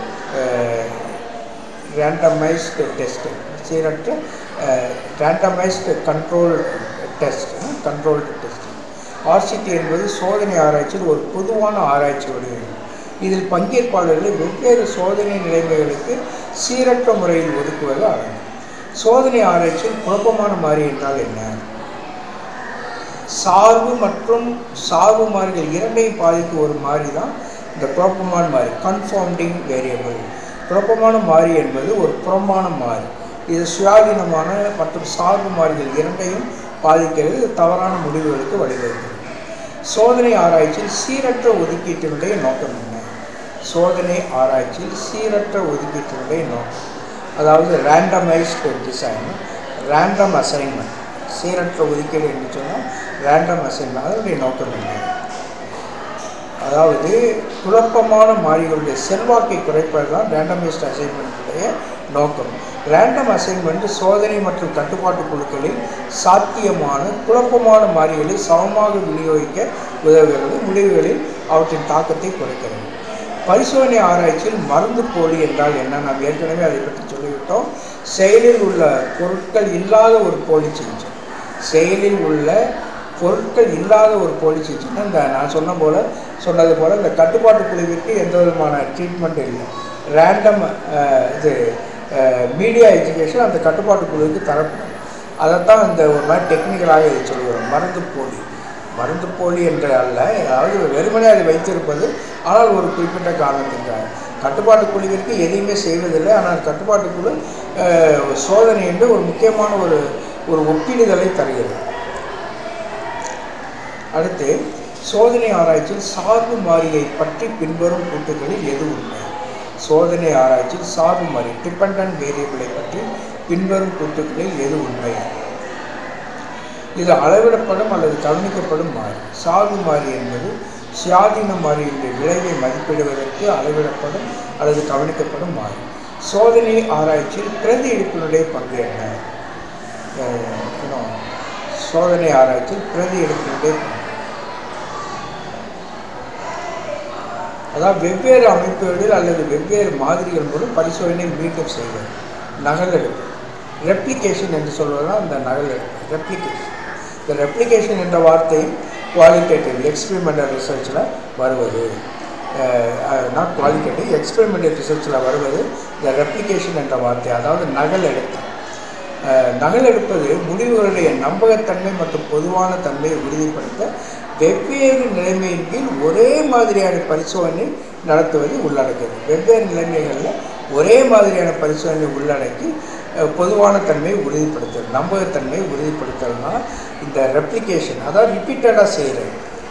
ரேண்டமைஸ்டு டெஸ்ட் சீரற்ற randomised control test controlled test RCT என்பது சோதனை ஆராய்ச்சியில் ஒரு பொதுவான ஆராய்ச்சி வடிவமைப்பு இதில் பங்கேற்பாளர்களை வெவ்வேறு சோதனை நிலைமைகளுக்கு சீரற்ற முறையில் ஒதுக்குவது அடங்கும் சோதனை ஆராய்ச்சியில் குழப்பமான மாறி என்றால் என்ன சார்பு மற்றும் சார்பு மாறிகள் இரண்டையும் பாதிக்கும் ஒரு மாறி தான் இந்த குழப்பமான மாறி கன்ஃபவுண்டிங் வேரியபிள் குழப்பமான மாறி என்பது ஒரு புறம்பான மாறி இது சுயாதீனமான மற்றும் சார்பு மாறிகள் இரண்டையும் பாதிக்கிறது இது தவறான முடிவுகளுக்கு வழிவகுக்கிறது சோதனை ஆராய்ச்சியில் சீரற்ற ஒதுக்கீட்டினுடைய நோக்கம் என்ன சோதனை ஆராய்ச்சியில் சீரற்ற ஒதுக்கீட்டினுடைய நோக்கம் அதாவது ரேண்டமைஸ்டு டிசைன் ரேண்டம் அசைன்மெண்ட் சீரற்ற ஒதுக்கீடு என்று சொன்னால் ரேண்டம் அசைன்மெண்ட் அதனுடைய நோக்கம் என்ன அதாவது குழப்பமான மாறிகளுடைய செல்வாக்கை குறைப்பது தான் ரேண்டமைஸ்ட் அசைன்மெண்ட்டுடைய நோக்கம் ரேண்டம் அசைன்மெண்ட் சோதனை மற்றும் கட்டுப்பாட்டு குழுக்களில் சாத்தியமான குழப்பமான மாறிகளை சமமாக விநியோகிக்க உதவுகிறது முடிவுகளில் அவற்றின் தாக்கத்தை குறைக்கிறது பரிசோதனை ஆராய்ச்சியில் மருந்து போலி என்றால் என்ன நாம் ஏற்கனவே அதை பற்றி சொல்லிவிட்டோம் செயலில் உள்ள பொருட்கள் இல்லாத ஒரு போலி சிகிச்சை செயலில் உள்ள பொருட்கள் இல்லாத ஒரு போலி சிகிச்சைன்னா இந்த நான் சொன்ன போல சொன்னது போல் இந்த கட்டுப்பாட்டு குழுவிற்கு எந்த விதமான ட்ரீட்மெண்ட் இல்லை ரேண்டம் இது மீடியா எஜுகேஷன் அந்த கட்டுப்பாட்டு குழுவுக்கு தரப்படும் அதைத்தான் இந்த ஒரு மாதிரி டெக்னிக்கலாக இதை சொல்கிறோம் மருந்து போலி மருந்து போலி என்று அல்ல அதாவது வெறுமனே அதை வைத்திருப்பது ஆனால் ஒரு குறிப்பிட்ட காரணத்திற்காக கட்டுப்பாட்டு குழுவிற்கு எதையுமே செய்வதில்லை ஆனால் கட்டுப்பாட்டு குழு அஹ், சோதனை என்று ஒரு முக்கியமான ஒரு ஒரு ஒப்பிடுதலை தருகிறது அடுத்து சோதனை ஆராய்ச்சியில் சார்பு மாறியை பற்றி பின்வரும் கூட்டுகளில் எது உண்மை சோதனை ஆராய்ச்சியில் சார்பு மாறி டிபெண்டன்ட் வேரியபிளை பற்றி பின்வரும் கூற்றுக்களில் எது உண்மை இது அளவிடப்படும் அல்லது கவனிக்கப்படும் மாறி சார்பு மாறி என்பது சுயாதீன மாறியினுடைய விளைவை மதிப்பிடுவதற்கு அளவிடப்படும் அல்லது கவனிக்கப்படும் மாறி சோதனை ஆராய்ச்சியில் பிரதி எடுப்பினுடைய பங்கு என்ன அஹ், you know, சோதனை ஆராய்ச்சியில் பிரதி எடுப்பினுடைய பங்கு அதாவது வெவ்வேறு அமைப்புகளில் அல்லது வெவ்வேறு மாதிரிகள் மூலம் பரிசோதனை மீண்டும் செய்வது நகலெடுப்பு ரெப்ளிகேஷன் என்று சொல்வதுதான் அந்த நகலெடுப்பு ரெப்ளிகேஷன் இந்த ரெப்ளிகேஷன் என்ற வார்த்தை குவாலிட்டேட்டிவ் எக்ஸ்பெரிமெண்டல் ரிசர்ச்சில் வருவது நாட் குவாலிட்டேட்டிவ் எக்ஸ்பெரிமெண்டல் ரிசர்ச்சில் வருவது இந்த ரெப்ளிகேஷன் என்ற வார்த்தை அதாவது நகல் எடுத்தல் அஹ், நகல் எடுப்பது முடிவுகளுடைய நம்பகத்தன்மை மற்றும் பொதுவான தன்மையை உறுதிப்படுத்த வெவ்வேறு நிலைமையின் கீழ் ஒரே மாதிரியான பரிசோதனை நடத்துவது உள்ளடக்கியது வெவ்வேறு நிலைமைகளில் ஒரே மாதிரியான பரிசோதனை உள்ளடக்கி அஹ், பொதுவான தன்மையை உறுதிப்படுத்துறது நம்பகத்தன்மையை உறுதிப்படுத்துறதுனா இந்த ரெப்ளிகேஷன் அதாவது ரிப்பீட்டடாக செய்கிறது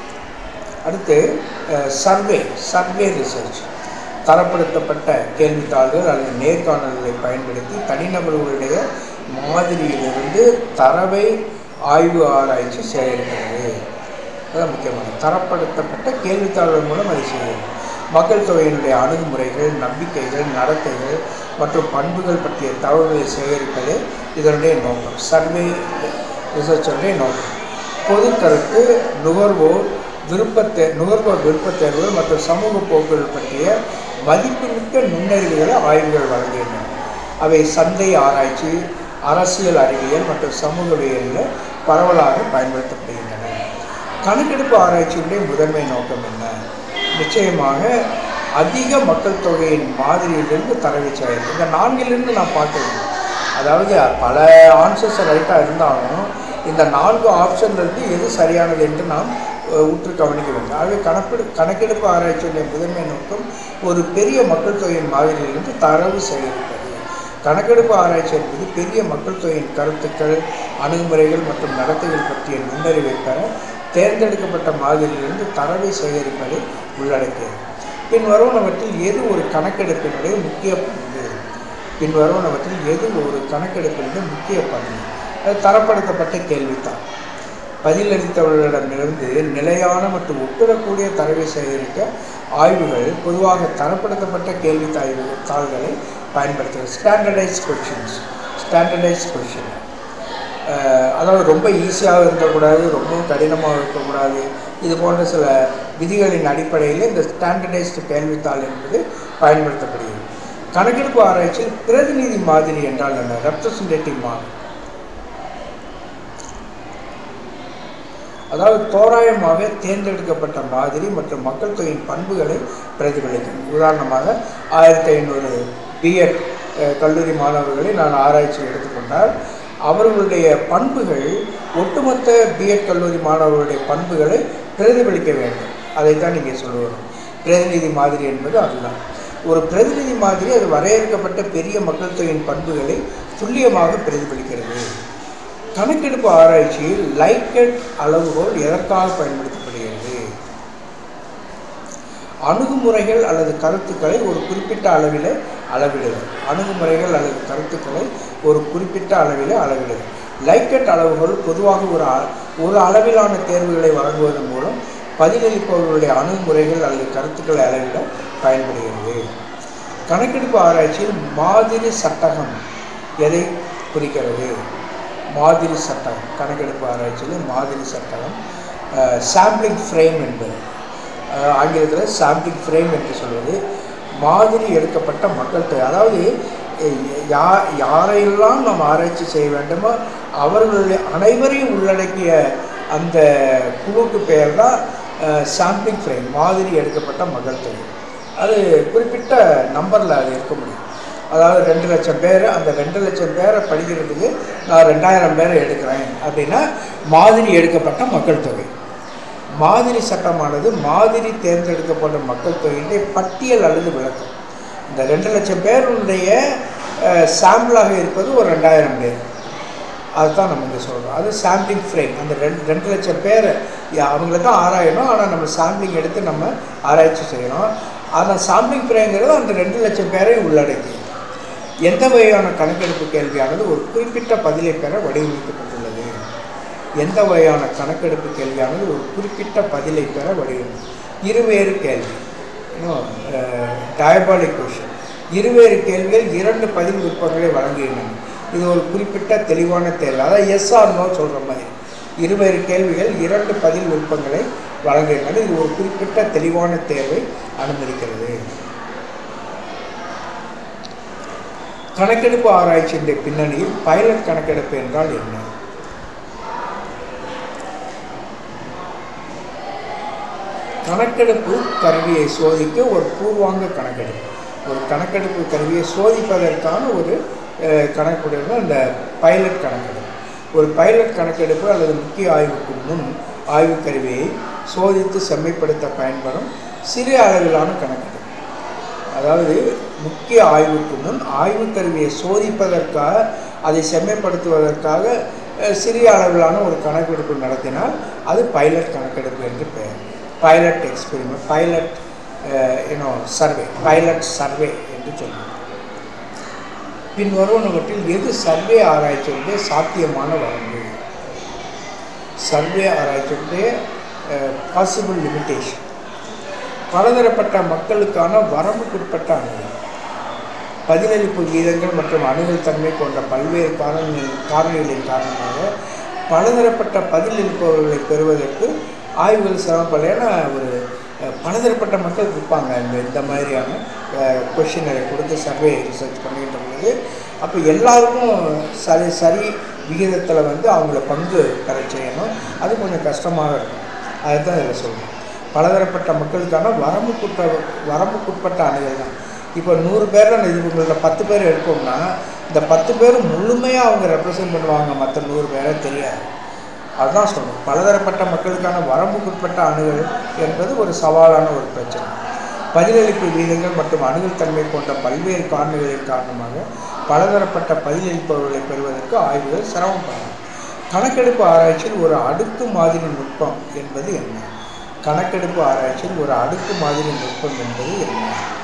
அடுத்து சர்வே சர்வே ரிசர்ச் தரப்படுத்தப்பட்ட கேள்வித்தாள்கள் அல்லது நேர்காணல்களை பயன்படுத்தி தனிநபர்களுடைய மாதிரியிலிருந்து தரவை ஆய்வு ஆராய்ச்சி சேகரிக்கிறது அதான் முக்கியமான தரப்படுத்தப்பட்ட கேள்வித்தாள்கள் மூலம் அதை செய்கிறது மக்கள் தொகையினுடைய அணுகுமுறைகள் நம்பிக்கைகள் நடத்தைகள் மற்றும் பண்புகள் பற்றிய தகவல்களை சேகரிப்பதே இதனுடைய நோக்கம் சர்வே ரிசர்ச்சனுடைய நோக்கம் பொது கருத்து நுகர்வோர் விருப்பத்தே நுகர்வோர் விருப்பத் தேர்வுகள் மற்றும் சமூக போக்குகள் பற்றிய மதிப்புமிக்க நுண்ணறிவுகளை ஆய்வுகள் வழங்குகின்றன அவை சந்தை ஆராய்ச்சி அரசியல் அறிவியல் மற்றும் சமூகவியலில் பரவலாக பயன்படுத்தப்படுகின்றன கணக்கெடுப்பு ஆராய்ச்சியுடைய முதன்மை நோக்கம் என்ன நிச்சயமாக அதிக மக்கள் தொகையின் மாதிரியிலிருந்து தரவை சேகரிக்கும் இந்த நான்கிலிருந்து நான் பார்க்கிறேன் அதாவது பல ஆன்சர்ஸ் ரைட்டாக இருந்தாலும் இந்த நான்கு ஆப்ஷன்லேருந்து எது சரியானது என்று நாம் அஹ், உற்று கவனிக்க வேண்டும் ஆகவே கணக்கெடு கணக்கெடுப்பு ஆராய்ச்சியுடைய முதன்மை நோக்கம் ஒரு பெரிய மக்கள் தொகையின் மாதிரியிலிருந்து தரவு சேகரிப்பது கணக்கெடுப்பு ஆராய்ச்சி என்பது பெரிய மக்கள் தொகையின் கருத்துக்கள் அணுகுமுறைகள் மற்றும் நடத்தைகள் பற்றிய நுண்ணறிவை பெற தேர்ந்தெடுக்கப்பட்ட மாதிரியிலிருந்து தரவை சேகரிப்பதை உள்ளடக்கியது பின்வருவனவற்றில் எது ஒரு கணக்கெடுப்பினுடைய முக்கிய பங்கு பின்வருவனவற்றில் எது ஒரு கணக்கெடுப்பினுடைய முக்கிய பங்கு அது தரப்படுத்தப்பட்ட கேள்வித்தான் பதிலளித்தவர்களிடமிருந்து நிலையான மற்றும் ஒப்பிடக்கூடிய தரவை சேகரிக்க ஆய்வுகள் பொதுவாக தரப்படுத்தப்பட்ட கேள்வி தாய்வு தாள்களை பயன்படுத்துகிறது ஸ்டாண்டர்டைஸ் கொஷின்ஸ் ஸ்டாண்டர்டைஸ் கொஷின் அதாவது ரொம்ப ஈஸியாக இருக்கக்கூடாது ரொம்பவும் கடினமாக இருக்கக்கூடாது இது போன்ற சில விதிகளின் அடிப்படையில் இந்த ஸ்டாண்டர்டைஸ்டு கேள்வித்தாள் என்பது பயன்படுத்தப்படுகிறது கணக்கெடுப்பு ஆராய்ச்சியில் பிரதிநிதி மாதிரி என்றால் என்ன ரெப்ரசன்டேட்டிவ் மாதிரி அதாவது தோராயமாக தேர்ந்தெடுக்கப்பட்ட மாதிரி மற்றும் மக்கள் தொகையின் பண்புகளை பிரதிபலிக்கும் உதாரணமாக ஆயிரத்தி ஐநூறு பிஎட் கல்லூரி மாணவர்களை நான் ஆராய்ச்சி எடுத்துக்கொண்டால் அவர்களுடைய பண்புகள் ஒட்டுமொத்த பிஎட் கல்லூரி மாணவர்களுடைய பண்புகளை பிரதிபலிக்க வேண்டும் அதைத்தான் நீங்கள் சொல்லுவோம் பிரதிநிதி மாதிரி என்பது அதுதான் ஒரு பிரதிநிதி மாதிரி அது வரையறுக்கப்பட்ட பெரிய மக்கள் தொகையின் பண்புகளை துல்லியமாக பிரதிபலிக்கிறது கணக்கெடுப்பு ஆராய்ச்சியில் லைக்கெட் அளவுகோல் எதற்காக பயன்படுத்தப்படுகிறது அணுகுமுறைகள் அல்லது கருத்துக்களை ஒரு குறிப்பிட்ட அளவில் அளவிடுதல் அணுகுமுறைகள் அல்லது கருத்துக்களை ஒரு குறிப்பிட்ட அளவில் அளவிடுதல் லைக்கெட் அளவுகோல் பொதுவாக ஒரு அ- ஒரு அளவிலான தேர்வுகளை வழங்குவதன் மூலம் பதிலளிப்பவர்களுடைய அணுகுமுறைகள் அல்லது கருத்துக்களை அளவிட பயன்படுகிறது கணக்கெடுப்பு ஆராய்ச்சியில் மாதிரி சட்டகம் எதை குறிக்கிறது மாதிரி சட்டகம் கணக்கெடுப்பு ஆராய்ச்சியில் மாதிரி சட்டகம் சாம்பிளிங் ஃப்ரேம் என்பது அஹ், ஆங்கிலத்தில் சாம்பிளிங் ஃப்ரேம் என்று சொல்வது மாதிரி எடுக்கப்பட்ட மக்கள் தொகை அதாவது எ- யா யாரையெல்லாம் நாம் ஆராய்ச்சி செய்ய வேண்டுமோ அவர்களுடைய அனைவரையும் உள்ளடக்கிய அந்த குழுவுக்கு பெயர் தான் சாம்பிளிங் ஃப்ரேம் மாதிரி எடுக்கப்பட்ட மக்கள் தொகை அது குறிப்பிட்ட நம்பரில் அது இருக்க முடியும் அதாவது ரெண்டு லட்சம் பேர் அந்த ரெண்டு லட்சம் பேரை படிக்கிறதுக்கு நான் ரெண்டாயிரம் பேரை எடுக்கிறேன் அப்படின்னா மாதிரி எடுக்கப்பட்ட மக்கள் தொகை மாதிரி சட்டமானது மாதிரி தேர்ந்தெடுக்கப்பட்ட மக்கள் தொகையினுடைய பட்டியல் அல்லது விளக்கம் இந்த ரெண்டு லட்சம் பேருடைய சாம்பிளாக இருப்பது ஒரு ரெண்டாயிரம் பேர் அதுதான் நம்ம இங்கே சொல்கிறோம் அது சாம்பிளிங் ஃப்ரேம் அந்த ரெண்டு ரெண்டு லட்சம் பேரை யா- அவங்கள தான் ஆராயணும் ஆனால் நம்ம சாம்பிளிங் எடுத்து நம்ம ஆராய்ச்சி செய்கிறோம் அந்த சாம்பிளிங் பிரைங்கிறது அந்த ரெண்டு லட்சம் பேரை உள்ளடக்கியது எந்த வகையான கணக்கெடுப்பு கேள்வியானது ஒரு குறிப்பிட்ட பதிலை பெற வடிவமைக்கப்பட்டுள்ளது எந்த வகையான கணக்கெடுப்பு கேள்வியானது ஒரு குறிப்பிட்ட பதிலை பெற வடிவமை இருவேறு கேள்வி டயபாலிக் கொஷின் இருவேறு கேள்விகள் இரண்டு பதில் விருப்பங்களை வழங்குகின்றன இது ஒரு குறிப்பிட்ட தெளிவான தேர்வு அதாவது எஸ் ஆர் நோ சொல்கிற மாதிரி இருவேறு கேள்விகள் இரண்டு பதில் விருப்பங்களை வழங்குகின்றன இது ஒரு குறிப்பிட்ட தெளிவான தேர்வை அனுமதிக்கிறது கணக்கெடுப்பு ஆராய்ச்சியின் பின்னணியில் பைலட் கணக்கெடுப்பு என்றால் என்ன கணக்கெடுப்பு கருவியை சோதிக்க ஒரு பூர்வாங்க கணக்கெடுப்பு ஒரு கணக்கெடுப்பு கருவியை சோதிப்பதற்கான ஒரு அஹ், கணக்கெடுப்பு அந்த பைலட் கணக்கெடுப்பு ஒரு பைலட் கணக்கெடுப்பு அல்லது முக்கிய ஆய்வுக்கு முன் ஆய்வு கருவியை சோதித்து செம்மைப்படுத்த பயன்படும் சிறிய அளவிலான கணக்கெடுப்பு அதாவது முக்கிய ஆய்வுக்கு முன் ஆய்வு கருவியை சோதிப்பதற்காக அதை செம்மைப்படுத்துவதற்காக அஹ், சிறிய அளவிலான ஒரு கணக்கெடுப்பு நடத்தினால் அது பைலட் கணக்கெடுப்பு என்று பெயர் pilot experiment pilot you know survey pilot survey என்று சொல்லுவோம் பின் வருவனவற்றில் எது சர்வே ஆராய்ச்சியுடைய சாத்தியமான வரம்பு சர்வே ஆராய்ச்சியுடைய பாசிபிள் லிமிட்டேஷன் பலதரப்பட்ட மக்களுக்கான வரம்புக்குட்பட்ட அணுகல் பதிலளிப்பு வீதங்கள் மற்றும் அணுகல் தன்மை போன்ற பல்வேறு காரணங்கள் காரணிகளின் காரணமாக பலதரப்பட்ட பதிலளிப்பவர்களை பெறுவதற்கு ஆய்வுகள் சிரமப்படல ஏன்னா ஒரு அஹ், பலதரப்பட்ட மக்கள் இருப்பாங்க இந்த இந்த மாதிரியான கொஷினரை கொடுத்து சர்வே ரிசர்ச் பண்ணிட்டு பொழுது அப்போ எல்லாருக்கும் சரி சரி விகிதத்தில் வந்து அவங்கள பங்கு பெற செய்யணும் அது கொஞ்சம் கஷ்டமாக இருக்கும் அதுதான் இதில் சொல்கிறேன் பலதரப்பட்ட மக்களுக்கான வரம்புக்குட்ப வரம்புக்குட்பட்ட அணுகல் தான் இப்போ நூறு பேரில் இவங்கள பத்து பேர் எடுப்போம்னா இந்த பத்து பேர் முழுமையாக அவங்க ரெப்ரசன்ட் பண்ணுவாங்க மற்ற நூறு பேரை தெரியாது அதுதான் சொல்லணும் பலதரப்பட்ட மக்களுக்கான வரம்புக்குட்பட்ட அணுகல் என்பது ஒரு சவாலான ஒரு பிரச்சனை பதிலளிப்பு வீதங்கள் மற்றும் அணுகல் தன்மை போன்ற பல்வேறு காரணிகளின் காரணமாக பலதரப்பட்ட பதிலளிப்பவர்களை பெறுவதற்கு ஆய்வுகள் சிரமப்படலாம் கணக்கெடுப்பு ஆராய்ச்சியில் ஒரு அடுக்கு மாதிரி நுட்பம் என்பது என்ன கணக்கெடுப்பு ஆராய்ச்சியில் ஒரு அடுக்கு மாதிரி நுட்பம் என்பது என்ன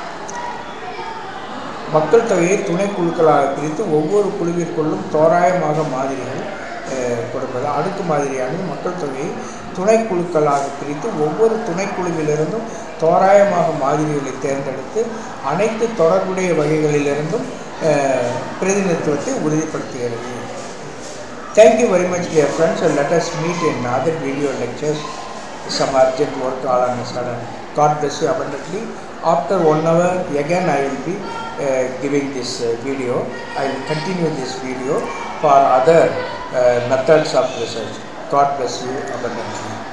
மக்கள் தொகையை துணைக்குழுக்களாக பிரித்து ஒவ்வொரு குழுவிற்குள்ளும் தோராயமாக மாதிரிகள் அஹ், கொடுப்பது அடுக்கு மாதிரியானது மக்கள் தொகையை துணைக்குழுக்களாக பிரித்து ஒவ்வொரு துணைக்குழுவிலிருந்தும் தோராயமாக மாதிரிகளை தேர்ந்தெடுத்து அனைத்து தொடர்புடைய வகைகளிலிருந்தும் அஹ், பிரதிநிதித்துவத்தை உறுதிப்படுத்துகிறது Thank you very much, dear friends, and let us meet in other video lectures. Some urgent work all on a sudden. God bless you abundantly. After one hour, again I will be uh, giving this uh, video. I will continue this video for other uh, methods of research. God bless you abundantly.